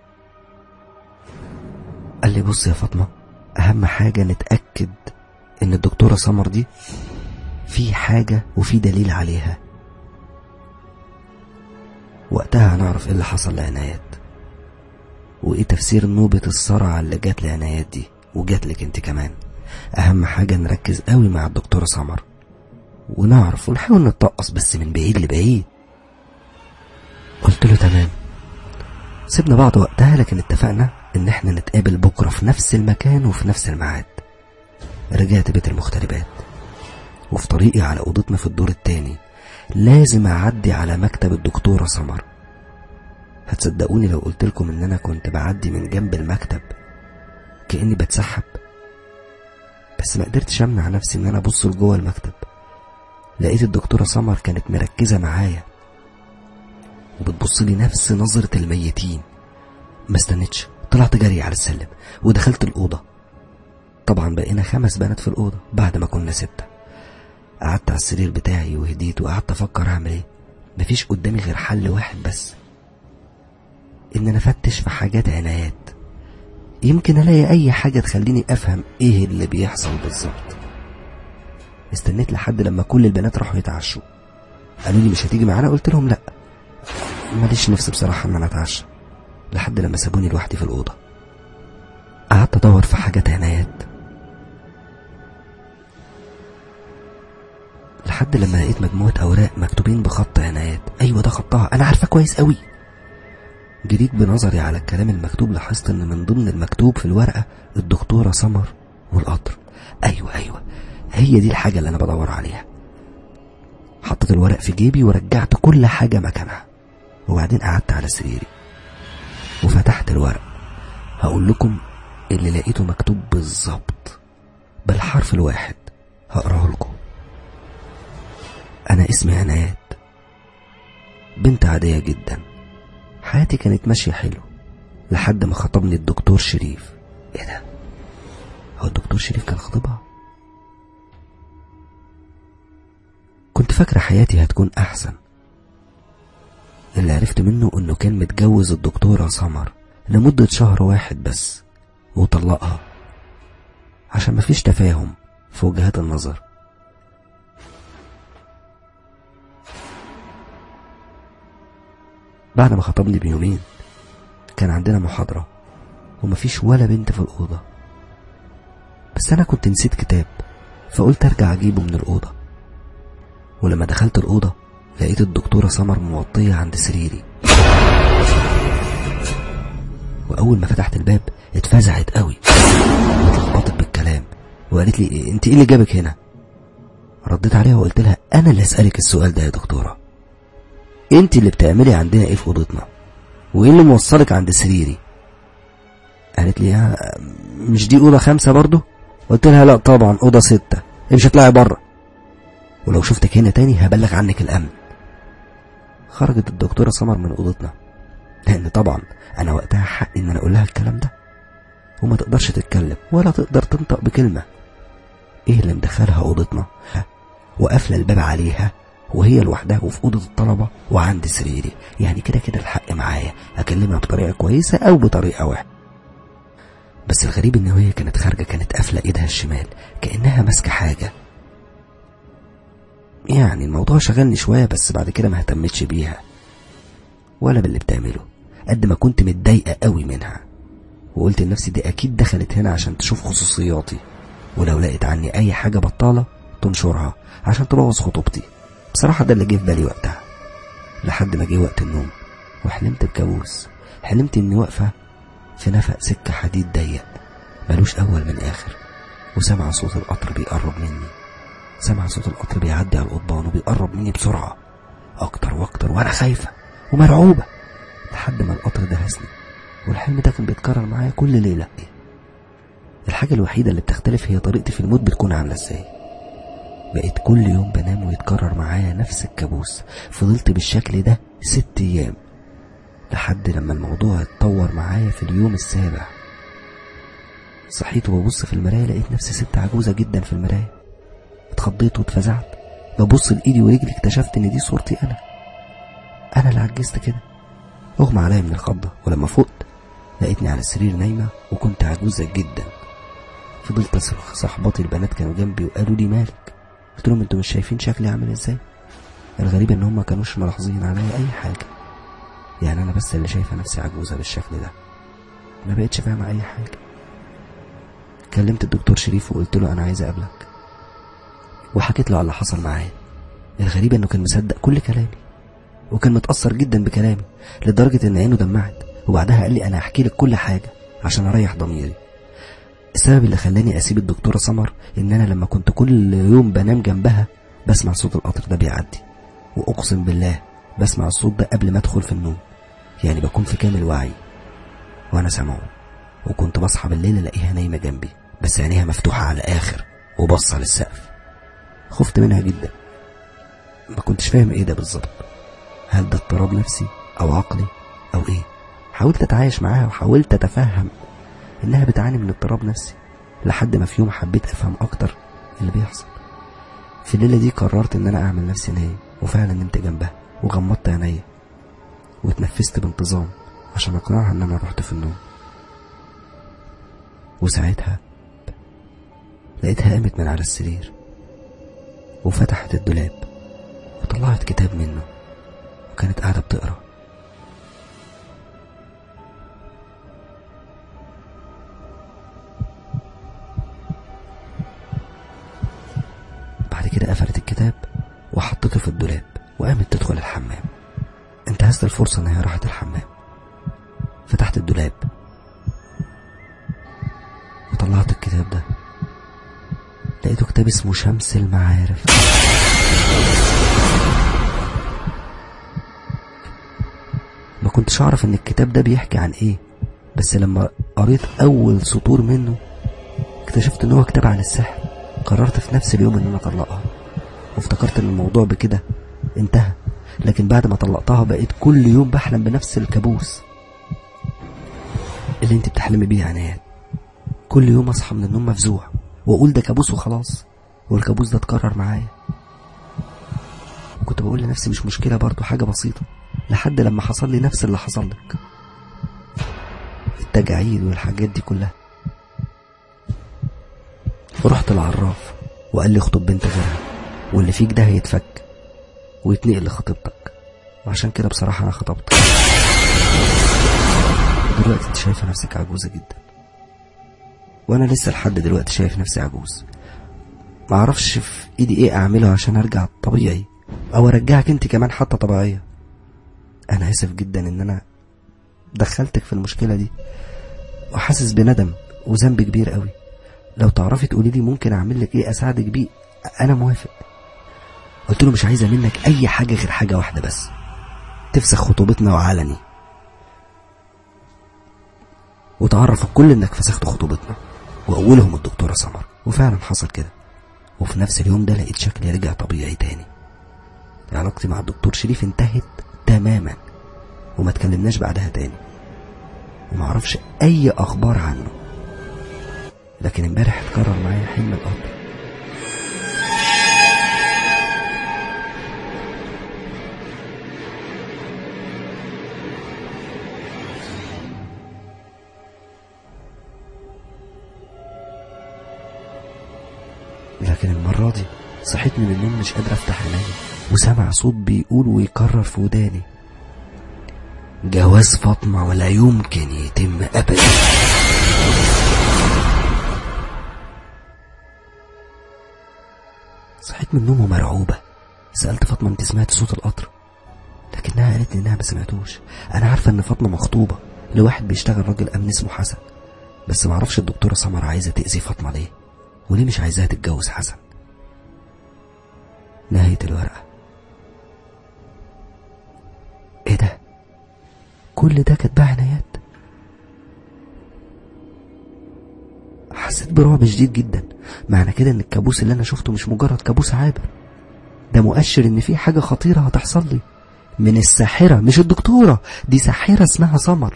قال لي بص يا فاطمة اهم حاجة نتأكد ان الدكتورة سمر دي في حاجة وفي دليل عليها وقتها هنعرف ايه اللي حصل لعنايات وايه تفسير نوبة الصرع اللي جات لعنايات دي وجات لك انت كمان اهم حاجة نركز قوي مع الدكتورة سمر ونعرف ونحاول نتطقص بس من بعيد لبعيد قلت له تمام سيبنا بعض وقتها لكن اتفقنا ان احنا نتقابل بكرة في نفس المكان وفي نفس الميعاد رجعت بيت المغتربات وفي طريقي على اوضتنا في الدور التاني لازم اعدي على مكتب الدكتورة سمر هتصدقوني لو قلت لكم ان انا كنت بعدي من جنب المكتب كاني بتسحب بس ما قدرتش امنع نفسي ان انا ابص لجوه المكتب لقيت الدكتوره سمر كانت مركزه معايا وبتبص لي نفس نظره الميتين ما استنتش طلعت جري على السلم ودخلت الاوضه طبعا بقينا خمس بنات في الاوضه بعد ما كنا سته قعدت على السرير بتاعي وهديت وقعدت افكر اعمل ايه مفيش قدامي غير حل واحد بس ان انا افتش في حاجات عنايات يمكن الاقي اي حاجة تخليني افهم ايه اللي بيحصل بالظبط استنيت لحد لما كل البنات راحوا يتعشوا قالوا لي مش هتيجي معانا قلت لهم لا ماليش نفس بصراحة ان انا اتعشى لحد لما سابوني لوحدي في الأوضة قعدت ادور في حاجات عنايات لحد لما لقيت مجموعة أوراق مكتوبين بخط عنايات أيوة ده خطها أنا عارفة كويس قوي جريت بنظري على الكلام المكتوب لاحظت ان من ضمن المكتوب في الورقة الدكتورة سمر والقطر ايوه ايوه هي دي الحاجة اللي انا بدور عليها حطيت الورق في جيبي ورجعت كل حاجة مكانها وبعدين قعدت على سريري وفتحت الورق هقول لكم اللي لقيته مكتوب بالظبط بالحرف الواحد هقراه لكم انا اسمي عنايات بنت عادية جدا حياتي كانت ماشية حلو لحد ما خطبني الدكتور شريف ايه ده هو الدكتور شريف كان خطيبها كنت فاكرة حياتي هتكون أحسن اللي عرفت منه إنه كان متجوز الدكتورة سمر لمدة شهر واحد بس وطلقها عشان مفيش تفاهم في وجهات النظر بعد ما خطبني بيومين كان عندنا محاضرة ومفيش ولا بنت في الأوضة بس أنا كنت نسيت كتاب فقلت أرجع أجيبه من الأوضة ولما دخلت الأوضة لقيت الدكتورة سمر موطية عند سريري وأول ما فتحت الباب اتفزعت قوي واتلخبطت بالكلام وقالت لي انت ايه اللي جابك هنا رديت عليها وقلت لها انا اللي اسالك السؤال ده يا دكتوره انت اللي بتعملي عندنا ايه في اوضتنا وايه اللي موصلك عند سريري قالت لي ها مش دي اوضه خمسة برضو قلت لها لا طبعا اوضه ستة مش هتلاقي بره ولو شفتك هنا تاني هبلغ عنك الامن خرجت الدكتوره سمر من اوضتنا لان طبعا انا وقتها حق ان انا اقول لها الكلام ده وما تقدرش تتكلم ولا تقدر تنطق بكلمه ايه اللي مدخلها اوضتنا وقافله الباب عليها وهي لوحدها وفي أوضة الطلبة وعند سريري يعني كده كده الحق معايا أكلمها بطريقة كويسة أو بطريقة وحشة بس الغريب إن هي كانت خارجة كانت قافلة إيدها الشمال كأنها ماسكة حاجة يعني الموضوع شغلني شوية بس بعد كده ما اهتمتش بيها ولا باللي بتعمله قد ما كنت متضايقة قوي منها وقلت لنفسي دي اكيد دخلت هنا عشان تشوف خصوصياتي ولو لقيت عني اي حاجة بطالة تنشرها عشان تبوظ خطوبتي بصراحة ده اللي جه في بالي وقتها لحد ما جه وقت النوم وحلمت بكابوس حلمت اني واقفة في نفق سكة حديد ضيق ملوش اول من اخر وسمع صوت القطر بيقرب مني سمع صوت القطر بيعدي على القضبان وبيقرب مني بسرعة اكتر واكتر وانا خايفة ومرعوبة لحد ما القطر دهسني والحلم ده كان بيتكرر معايا كل ليلة الحاجة الوحيدة اللي بتختلف هي طريقتي في الموت بتكون عاملة ازاي بقيت كل يوم بنام ويتكرر معايا نفس الكابوس فضلت بالشكل ده ست ايام لحد لما الموضوع اتطور معايا في اليوم السابع صحيت وببص في المراية لقيت نفسي ست عجوزة جدا في المراية اتخضيت واتفزعت ببص لإيدي ورجلي اكتشفت إن دي صورتي أنا أنا اللي عجزت كده أغمى عليا من الخضة ولما فقت لقيتني على السرير نايمة وكنت عجوزة جدا فضلت أصرخ صاحباتي البنات كانوا جنبي وقالوا لي مالك قلت لهم انتوا مش شايفين شكلي عامل ازاي الغريب ان هم ما كانوش ملاحظين عليا اي حاجة يعني انا بس اللي شايفة نفسي عجوزة بالشكل ده ما بقتش فاهمة اي حاجة كلمت الدكتور شريف وقلت له انا عايز اقابلك وحكيت له على اللي حصل معايا الغريب انه كان مصدق كل كلامي وكان متأثر جدا بكلامي لدرجة ان عينه دمعت وبعدها قال لي انا هحكي لك كل حاجة عشان اريح ضميري السبب اللي خلاني اسيب الدكتورة سمر ان انا لما كنت كل يوم بنام جنبها بسمع صوت القطر ده بيعدي واقسم بالله بسمع الصوت ده قبل ما ادخل في النوم يعني بكون في كامل وعي وانا سامعه وكنت بصحى بالليل الاقيها نايمة جنبي بس عينيها مفتوحة على الاخر وبصة للسقف خفت منها جدا ما كنتش فاهم ايه ده بالظبط هل ده اضطراب نفسي او عقلي او ايه حاولت اتعايش معاها وحاولت اتفهم انها بتعاني من اضطراب نفسي لحد ما في يوم حبيت افهم اكتر اللي بيحصل في الليله دي قررت ان انا اعمل نفسي نايم وفعلا نمت جنبها وغمضت عينيا واتنفست بانتظام عشان اقنعها ان انا رحت في النوم وساعتها لقيتها قامت من على السرير وفتحت الدولاب وطلعت كتاب منه وكانت قاعدة بتقرأ بعد كده قفلت الكتاب وحطته في الدولاب وقامت تدخل الحمام انتهزت الفرصة انها راحت الحمام فتحت الدولاب وطلعت الكتاب ده لقيته كتاب اسمه شمس المعارف ما كنتش اعرف ان الكتاب ده بيحكي عن ايه بس لما قريت اول سطور منه اكتشفت ان هو كتاب عن السحر قررت في نفس اليوم ان انا اطلقها وافتكرت ان الموضوع بكده انتهى لكن بعد ما طلقتها بقيت كل يوم بحلم بنفس الكابوس اللي انت بتحلمي بيه يا عنايات كل يوم اصحى من النوم مفزوع واقول ده كابوس وخلاص والكابوس ده اتكرر معايا وكنت بقول لنفسي مش مشكلة برضو حاجة بسيطة لحد لما حصل لي نفس اللي حصل لك التجاعيد والحاجات دي كلها رحت العراف وقال لي اخطب بنت غيرها واللي فيك ده هيتفك ويتنقل لخطيبتك وعشان كده بصراحة أنا خطبتك دلوقتي انت شايفة نفسك عجوزة جدا وانا لسه لحد دلوقتي شايف نفسي عجوز ما اعرفش في ايدي ايه اعمله عشان ارجع طبيعي او ارجعك انت كمان حتى طبيعية انا اسف جدا ان انا دخلتك في المشكلة دي وحاسس بندم وذنب كبير قوي لو تعرفي تقولي لي ممكن اعمل لك ايه اساعدك بيه انا موافق قلت له مش عايزه منك اي حاجه غير حاجه واحده بس تفسخ خطوبتنا وعلني وتعرف الكل انك فسخت خطوبتنا واولهم الدكتوره سمر وفعلا حصل كده وفي نفس اليوم ده لقيت شكلي رجع طبيعي تاني علاقتي مع الدكتور شريف انتهت تماما وما تكلمناش بعدها تاني ومعرفش اي اخبار عنه لكن امبارح اتكرر معايا حلم القطر لكن المرة دي صحيت من النوم مش قادر افتح عيني وسامع صوت بيقول ويكرر في وداني جواز فاطمة ولا يمكن يتم أبدا صحيت من النوم ومرعوبة سألت فاطمة انت سمعت صوت القطر لكنها قالت لي انها ما سمعتوش انا عارفة ان فاطمة مخطوبة لواحد بيشتغل راجل امن اسمه حسن بس معرفش الدكتورة سمر عايزة تأذي فاطمة ليه وليه مش عايزاها تتجوز حسن نهاية الورقة ايه ده كل ده كاتباه عنايات حسيت برعب شديد جدا معنى كده ان الكابوس اللي انا شفته مش مجرد كابوس عابر ده مؤشر ان في حاجة خطيرة هتحصل لي من الساحرة مش الدكتورة دي ساحرة اسمها سمر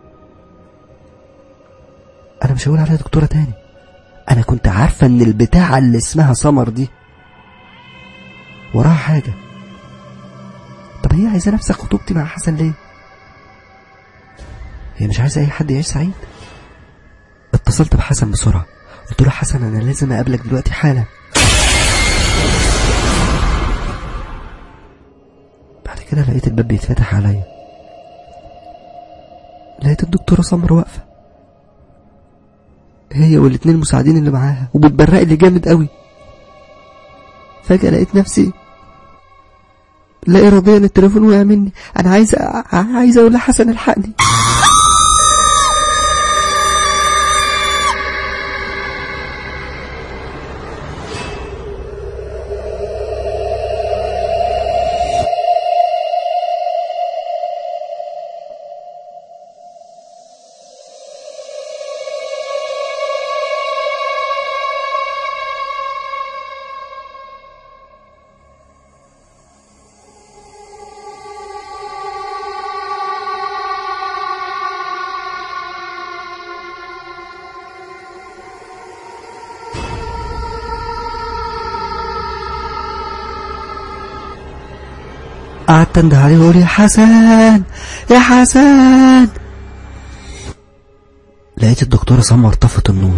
انا مش هقول عليها دكتورة تاني انا كنت عارفة ان البتاعة اللي اسمها سمر دي وراها حاجة طب هي عايزة نفس خطوبتي مع حسن ليه هي مش عايزة اي حد يعيش سعيد اتصلت بحسن بسرعة قلت له حسن انا لازم اقابلك دلوقتي حالا بعد كده لقيت الباب بيتفتح عليا لقيت الدكتورة سمر واقفة هي والاتنين المساعدين اللي معاها وبتبرق لي جامد قوي فجأة لقيت نفسي لا إراديا التليفون وقع مني أنا عايز عايز أقول لحسن الحقني قعدت انده عليه واقول يا حسن يا حسن لقيت الدكتورة سمر طفت النور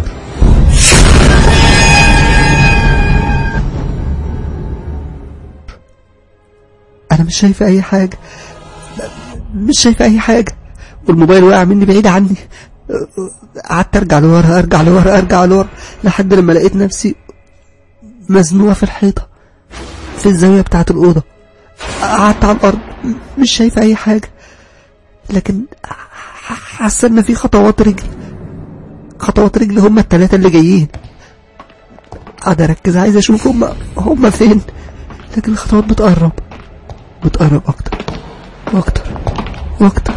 انا مش شايفة اي حاجة مش شايفة اي حاجة والموبايل وقع مني بعيد عني قعدت ارجع لورا ارجع لورا ارجع لورا لحد لما لقيت نفسي مزنوقة في الحيطة في الزاوية بتاعة الأوضة قعدت على الأرض مش شايفة أي حاجة لكن حاسة إن في خطوات رجل خطوات رجل هما التلاتة اللي جايين قاعد أركز عايز أشوف هما هما فين لكن الخطوات بتقرب بتقرب أكتر وأكتر وأكتر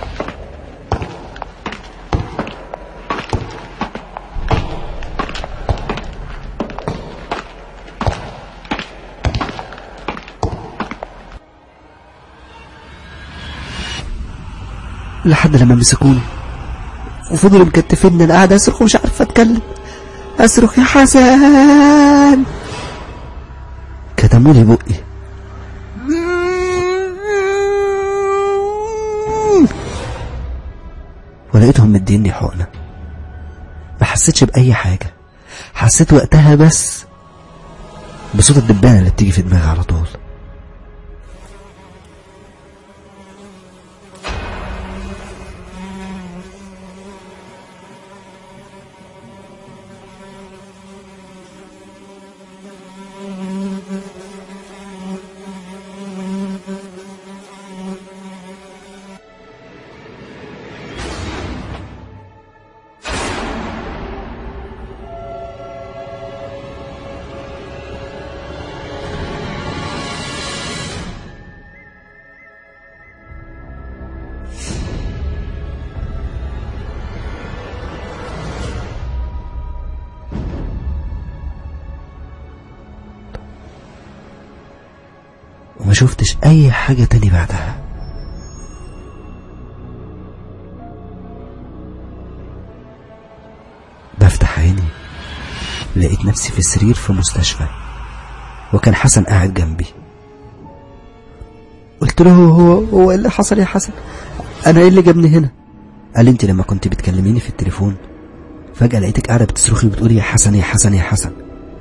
لحد لما مسكوني وفضلوا مكتفيني انا قاعد اصرخ ومش عارف اتكلم اصرخ يا حسن كتموا لي بقي ولقيتهم مديني حقنه ما حسيتش باي حاجه حسيت وقتها بس بصوت الدبانه اللي بتيجي في دماغي على طول وما شفتش اي حاجة تاني بعدها بفتح عيني لقيت نفسي في سرير في مستشفى وكان حسن قاعد جنبي قلت له هو هو ايه اللي حصل يا حسن انا ايه اللي جابني هنا قال لي انت لما كنت بتكلميني في التليفون فجأة لقيتك قاعدة بتصرخي وبتقولي يا حسن يا حسن يا حسن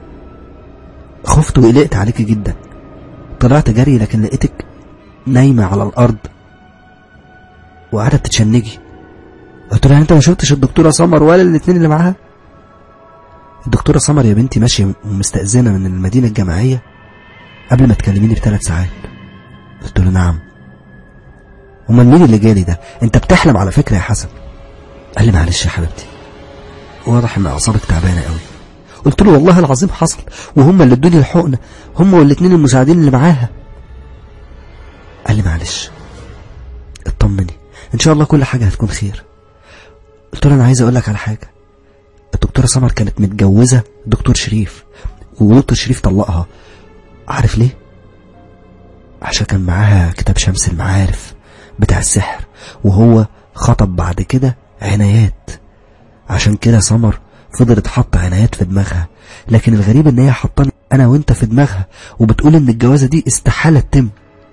خفت وقلقت عليكي جدا طلعت جري لكن لقيتك نايمة على الأرض وقعدت تتشنجي قلت لها انت ما شفتش الدكتوره سمر ولا الاثنين اللي معاها الدكتوره سمر يا بنتي ماشيه مستأذنه من المدينه الجامعيه قبل ما تكلميني بثلاث ساعات قلت له نعم امال مين اللي جالي ده انت بتحلم على فكره يا حسن قال لي معلش يا حبيبتي واضح ان اعصابك تعبانه قوي قلت له والله العظيم حصل وهم اللي ادوني الحقنه هم والاثنين المساعدين اللي معاها قال لي معلش اطمني ان شاء الله كل حاجه هتكون خير قلت له انا عايز اقول لك على حاجه الدكتوره سمر كانت متجوزه دكتور شريف ودكتور شريف طلقها عارف ليه عشان كان معاها كتاب شمس المعارف بتاع السحر وهو خطب بعد كده عنايات عشان كده سمر فضلت حاطة عنايات في دماغها لكن الغريب ان هي حطاني انا وانت في دماغها وبتقول ان الجوازة دي استحالة تتم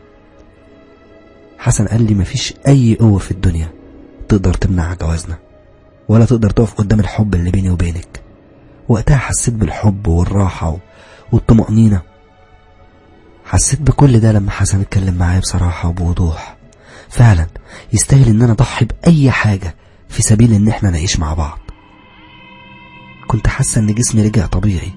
حسن قال لي مفيش اي قوة في الدنيا تقدر تمنع جوازنا ولا تقدر تقف قدام الحب اللي بيني وبينك وقتها حسيت بالحب والراحة والطمأنينة حسيت بكل ده لما حسن اتكلم معايا بصراحة وبوضوح فعلا يستاهل ان انا اضحي بأي حاجة في سبيل ان احنا نعيش مع بعض كنت حاسة ان جسمي رجع طبيعي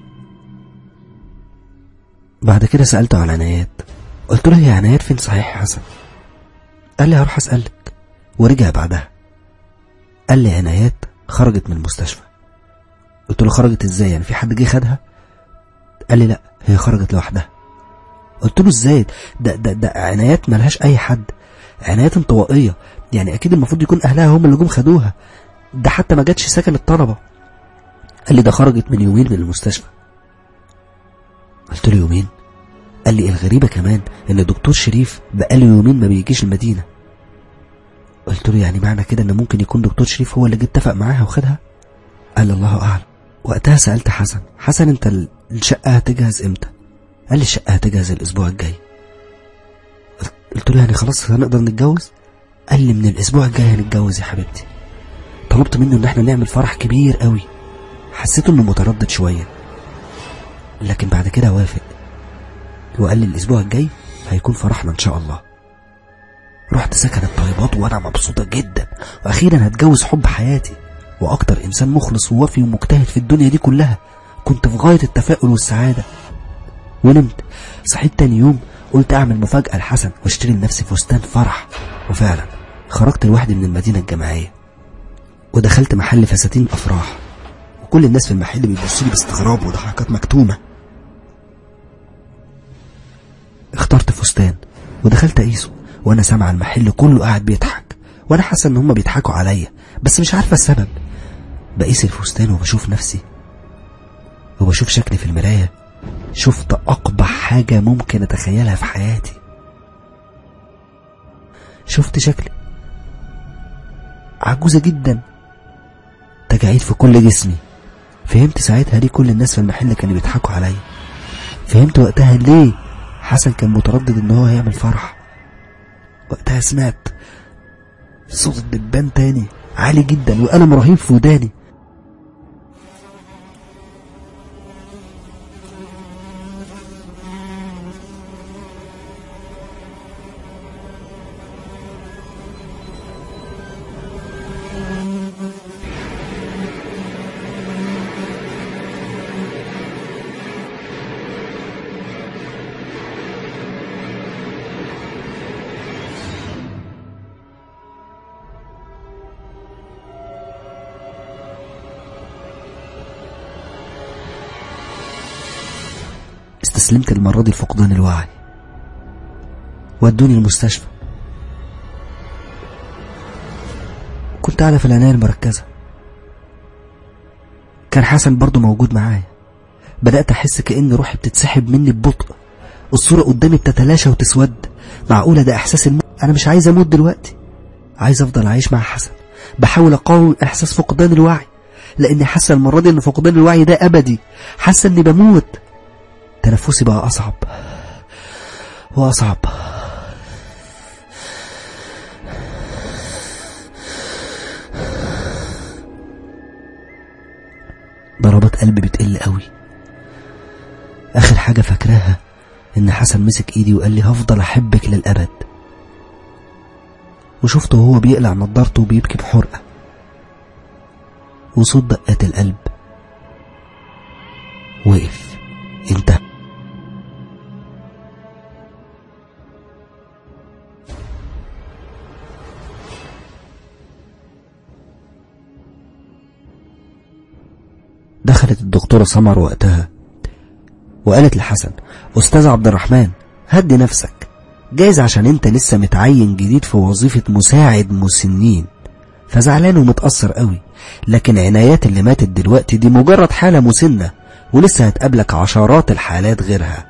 بعد كده سألته على عنايات قلت له هي عنايات فين صحيح يا حسن قال لي هروح أسألك ورجع بعدها قال لي عنايات خرجت من المستشفى قلت له خرجت ازاي يعني في حد جه خدها قال لي لا هي خرجت لوحدها قلت له ازاي ده ده ده عنايات ملهاش اي حد عنايات انطوائيه يعني اكيد المفروض يكون اهلها هم اللي جم خدوها ده حتى ما جاتش سكن الطلبه قال لي ده خرجت من يومين من المستشفى قلت له يومين قال لي الغريبه كمان ان الدكتور شريف بقاله يومين ما بيجيش المدينه قلت له يعني معنى كده ان ممكن يكون دكتور شريف هو اللي جه اتفق معاها وخدها قال لي الله اعلم وقتها سالت حسن حسن انت الشقه هتجهز امتى قال لي الشقه هتجهز الاسبوع الجاي قلت له يعني خلاص هنقدر نتجوز قال لي من الاسبوع الجاي هنتجوز يا حبيبتي طلبت منه ان احنا نعمل فرح كبير قوي حسيت انه متردد شويه لكن بعد كده وافق وقال لي الاسبوع الجاي هيكون فرحنا ان شاء الله رحت سكن الطيبات وانا مبسوطه جدا واخيرا هتجوز حب حياتي واكتر انسان مخلص ووفي ومجتهد في الدنيا دي كلها كنت في غايه التفاؤل والسعاده ونمت صحيت تاني يوم قلت اعمل مفاجاه لحسن واشتري لنفسي فستان فرح وفعلا خرجت لوحدي من المدينه الجامعيه ودخلت محل فساتين افراح وكل الناس في المحل بيبصوا لي باستغراب وضحكات مكتومه اخترت فستان ودخلت اقيسه وانا سامع المحل كله قاعد بيضحك وانا حاسه ان هم بيضحكوا عليا بس مش عارفه السبب بقيس الفستان وبشوف نفسي وبشوف شكلي في المرايه شفت اقبح حاجه ممكن اتخيلها في حياتي شفت شكلي عجوزه جدا تجاعيد في كل جسمي فهمت ساعتها ليه كل الناس في المحل كانوا بيضحكوا عليا فهمت وقتها ليه حسن كان متردد ان هو هيعمل فرح وقتها سمعت صوت الدبان تاني عالي جدا وألم رهيب في وداني استسلمت المرة دي لفقدان الوعي ودوني المستشفى كنت قاعدة في العناية المركزة كان حسن برضو موجود معايا بدأت أحس كأن روحي بتتسحب مني ببطء الصورة قدامي بتتلاشى وتسود معقولة ده إحساس الموت أنا مش عايز أموت دلوقتي عايز أفضل أعيش مع حسن بحاول أقاوم إحساس فقدان الوعي لأني حاسة المرة دي إن فقدان الوعي ده أبدي حاسة إني بموت تنفسي بقى أصعب وأصعب ضربات قلبي بتقل قوي آخر حاجة فاكراها إن حسن مسك إيدي وقال لي هفضل أحبك للأبد وشفته وهو بيقلع نضارته وبيبكي بحرقة وصوت دقات القلب وقف انتهى دخلت الدكتورة سمر وقتها وقالت لحسن أستاذ عبد الرحمن هدي نفسك جايز عشان انت لسه متعين جديد في وظيفة مساعد مسنين فزعلان ومتأثر قوي لكن عنايات اللي ماتت دلوقتي دي مجرد حالة مسنة ولسه هتقابلك عشرات الحالات غيرها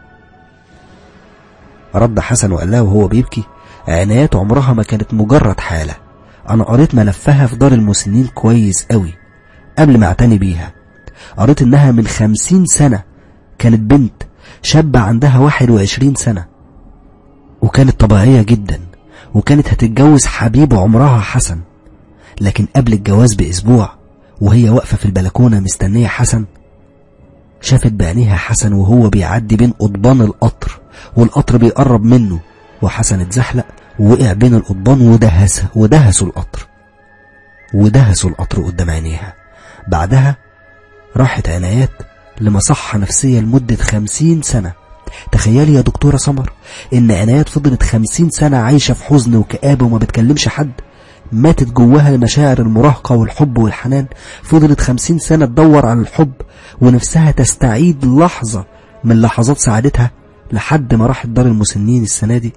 رد حسن وقال لها وهو بيبكي عنايات عمرها ما كانت مجرد حالة أنا قريت ملفها في دار المسنين كويس قوي قبل ما اعتني بيها قريت إنها من خمسين سنة كانت بنت شابة عندها واحد وعشرين سنة وكانت طبيعية جدا وكانت هتتجوز حبيب عمرها حسن لكن قبل الجواز بأسبوع وهي واقفة في البلكونة مستنية حسن شافت بعينيها حسن وهو بيعدي بين قضبان القطر والقطر بيقرب منه وحسن اتزحلق ووقع بين القضبان ودهس ودهسوا القطر ودهسوا القطر قدام عينيها بعدها راحت عنايات لمصحة نفسية لمدة خمسين سنة تخيلي يا دكتورة سمر إن عنايات فضلت خمسين سنة عايشة في حزن وكآبة وما بتكلمش حد ماتت جواها مشاعر المراهقة والحب والحنان فضلت خمسين سنة تدور على الحب ونفسها تستعيد لحظة من لحظات سعادتها لحد ما راحت دار المسنين السنة دي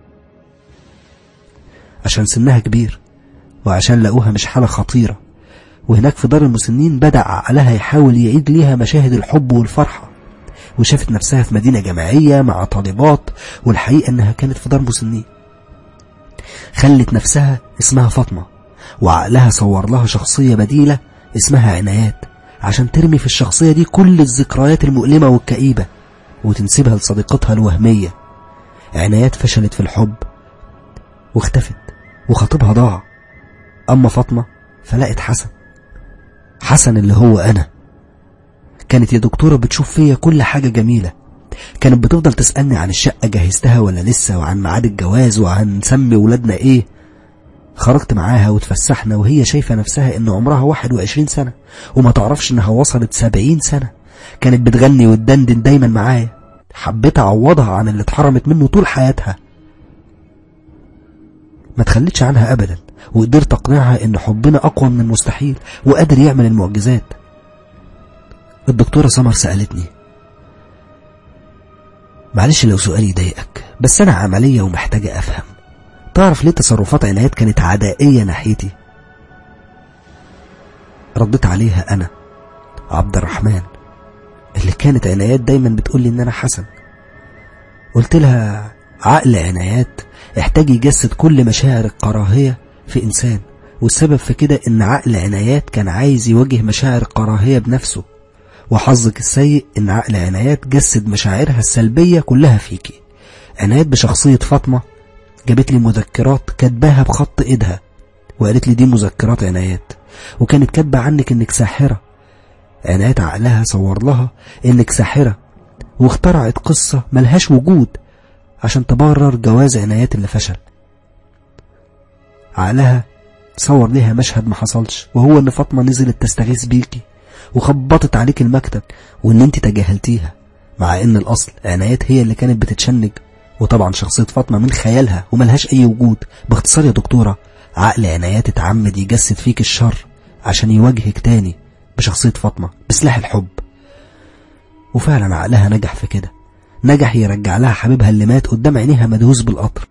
عشان سنها كبير وعشان لقوها مش حالة خطيرة وهناك في دار المسنين بدأ عقلها يحاول يعيد ليها مشاهد الحب والفرحة وشافت نفسها في مدينة جماعية مع طالبات والحقيقة انها كانت في دار مسنين خلت نفسها اسمها فاطمة وعقلها صور لها شخصية بديلة اسمها عنايات عشان ترمي في الشخصية دي كل الذكريات المؤلمة والكئيبة وتنسبها لصديقتها الوهمية عنايات فشلت في الحب واختفت وخطيبها ضاع أما فاطمة فلقت حسن حسن اللي هو أنا كانت يا دكتورة بتشوف فيا كل حاجة جميلة كانت بتفضل تسألني عن الشقة جهزتها ولا لسه وعن ميعاد الجواز وعن نسمي ولادنا ايه خرجت معاها وتفسحنا وهي شايفة نفسها ان عمرها واحد وعشرين سنة وما تعرفش انها وصلت سبعين سنة كانت بتغني وتدندن دايما معايا حبيت اعوضها عن اللي اتحرمت منه طول حياتها ما تخليتش عنها ابدا وقدرت اقنعها ان حبنا اقوى من المستحيل وقادر يعمل المعجزات الدكتورة سمر سألتني معلش لو سؤالي يضايقك بس أنا عملية ومحتاجة أفهم تعرف ليه تصرفات عنايات كانت عدائية ناحيتي رديت عليها أنا عبد الرحمن اللي كانت عنايات دايما بتقولي إن أنا حسن قلت لها عقل عنايات احتاج يجسد كل مشاعر الكراهية في إنسان والسبب في كده إن عقل عنايات كان عايز يواجه مشاعر الكراهية بنفسه وحظك السيء إن عقل عنايات جسد مشاعرها السلبية كلها فيكي عنايات بشخصية فاطمة جابت لي مذكرات كاتباها بخط إيدها وقالت لي دي مذكرات عنايات وكانت كاتبة عنك إنك ساحرة عنايات عقلها صور لها إنك ساحرة واخترعت قصة ملهاش وجود عشان تبرر جواز عنايات اللي فشل عقلها صور ليها مشهد ما حصلش وهو ان فاطمة نزلت تستغيث بيكي وخبطت عليك المكتب وان انت تجاهلتيها مع ان الاصل عنايات هي اللي كانت بتتشنج وطبعا شخصية فاطمة من خيالها وملهاش اي وجود باختصار يا دكتورة عقل عنايات اتعمد يجسد فيك الشر عشان يواجهك تاني بشخصية فاطمة بسلاح الحب وفعلا عقلها نجح في كده نجح يرجع لها حبيبها اللي مات قدام عينيها مدهوس بالقطر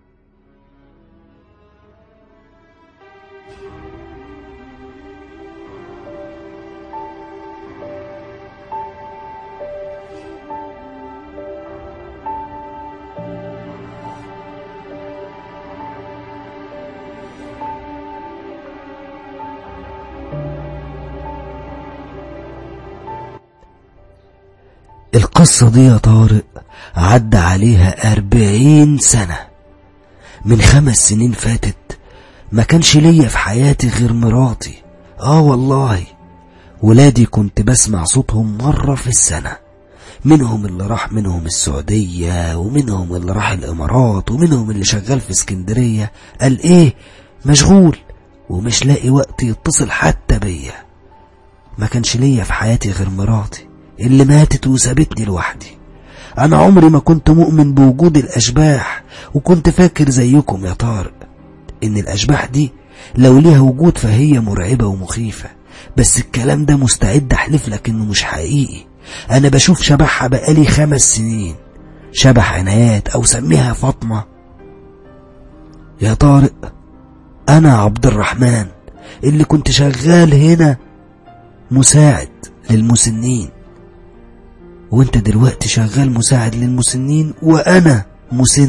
القصة دي يا طارق عدى عليها أربعين سنة من خمس سنين فاتت ما كانش ليا في حياتي غير مراتي اه والله ولادي كنت بسمع صوتهم مرة في السنة منهم اللي راح منهم السعودية ومنهم اللي راح الإمارات ومنهم اللي شغال في اسكندرية قال إيه مشغول ومش لاقي وقت يتصل حتى بيا ما كانش ليا في حياتي غير مراتي اللي ماتت وسابتني لوحدي انا عمري ما كنت مؤمن بوجود الاشباح وكنت فاكر زيكم يا طارق ان الاشباح دي لو ليها وجود فهي مرعبة ومخيفة بس الكلام ده مستعد احلف لك انه مش حقيقي انا بشوف شبحها بقالي خمس سنين شبح عنايات او سميها فاطمة يا طارق انا عبد الرحمن اللي كنت شغال هنا مساعد للمسنين وانت دلوقتي شغال مساعد للمسنين وانا مسن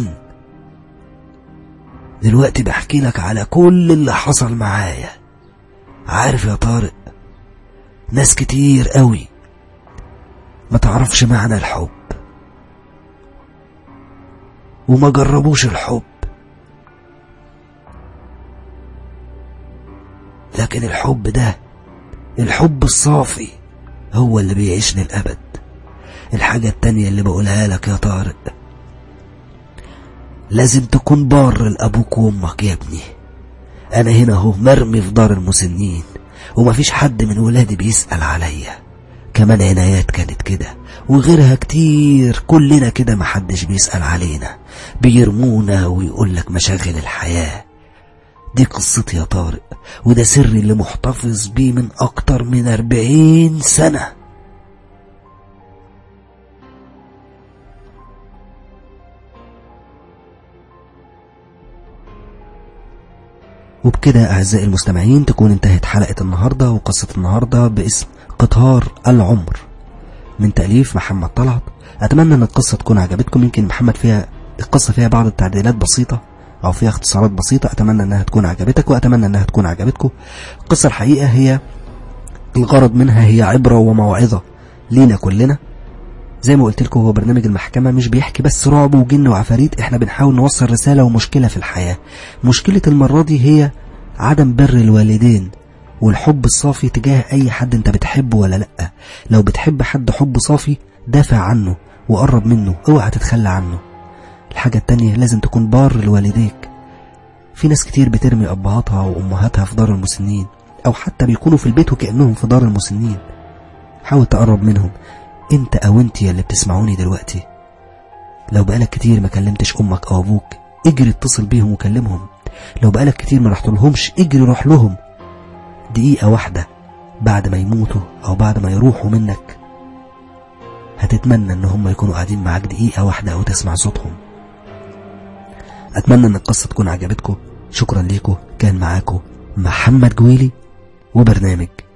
دلوقتي بحكي لك على كل اللي حصل معايا عارف يا طارق ناس كتير قوي ما تعرفش معنى الحب وما جربوش الحب لكن الحب ده الحب الصافي هو اللي بيعيش للأبد الحاجة التانية اللي بقولها لك يا طارق لازم تكون بار لأبوك وأمك يا ابني أنا هنا اهو مرمي في دار المسنين ومفيش حد من ولادي بيسأل عليا كمان عنايات كانت كده وغيرها كتير كلنا كده محدش بيسأل علينا بيرمونا ويقولك مشاغل الحياة دي قصتي يا طارق وده سري اللي محتفظ بيه من أكتر من أربعين سنة وبكده أعزائي المستمعين تكون انتهت حلقة النهاردة وقصة النهاردة باسم قطار العمر من تأليف محمد طلعت أتمنى أن القصة تكون عجبتكم يمكن محمد فيها القصة فيها بعض التعديلات بسيطة أو فيها اختصارات بسيطة أتمنى أنها تكون عجبتك وأتمنى أنها تكون عجبتكم القصة الحقيقة هي الغرض منها هي عبرة وموعظة لينا كلنا زي ما قلت لكم هو برنامج المحكمة مش بيحكي بس رعب وجن وعفاريت احنا بنحاول نوصل رسالة ومشكلة في الحياة مشكلة المرة دي هي عدم بر الوالدين والحب الصافي تجاه اي حد انت بتحبه ولا لا لو بتحب حد حب صافي دافع عنه وقرب منه اوعى تتخلى عنه الحاجة التانية لازم تكون بار لوالديك في ناس كتير بترمي ابهاتها وامهاتها في دار المسنين او حتى بيكونوا في البيت وكأنهم في دار المسنين حاول تقرب منهم انت او انت اللي بتسمعوني دلوقتي لو بقالك كتير ما كلمتش امك او ابوك اجري اتصل بيهم وكلمهم لو بقالك كتير ما رحتلهمش اجري روح لهم دقيقة واحدة بعد ما يموتوا او بعد ما يروحوا منك هتتمنى ان هم يكونوا قاعدين معاك دقيقة واحدة او تسمع صوتهم اتمنى ان القصة تكون عجبتكم شكرا ليكم كان معاكم محمد جويلي وبرنامج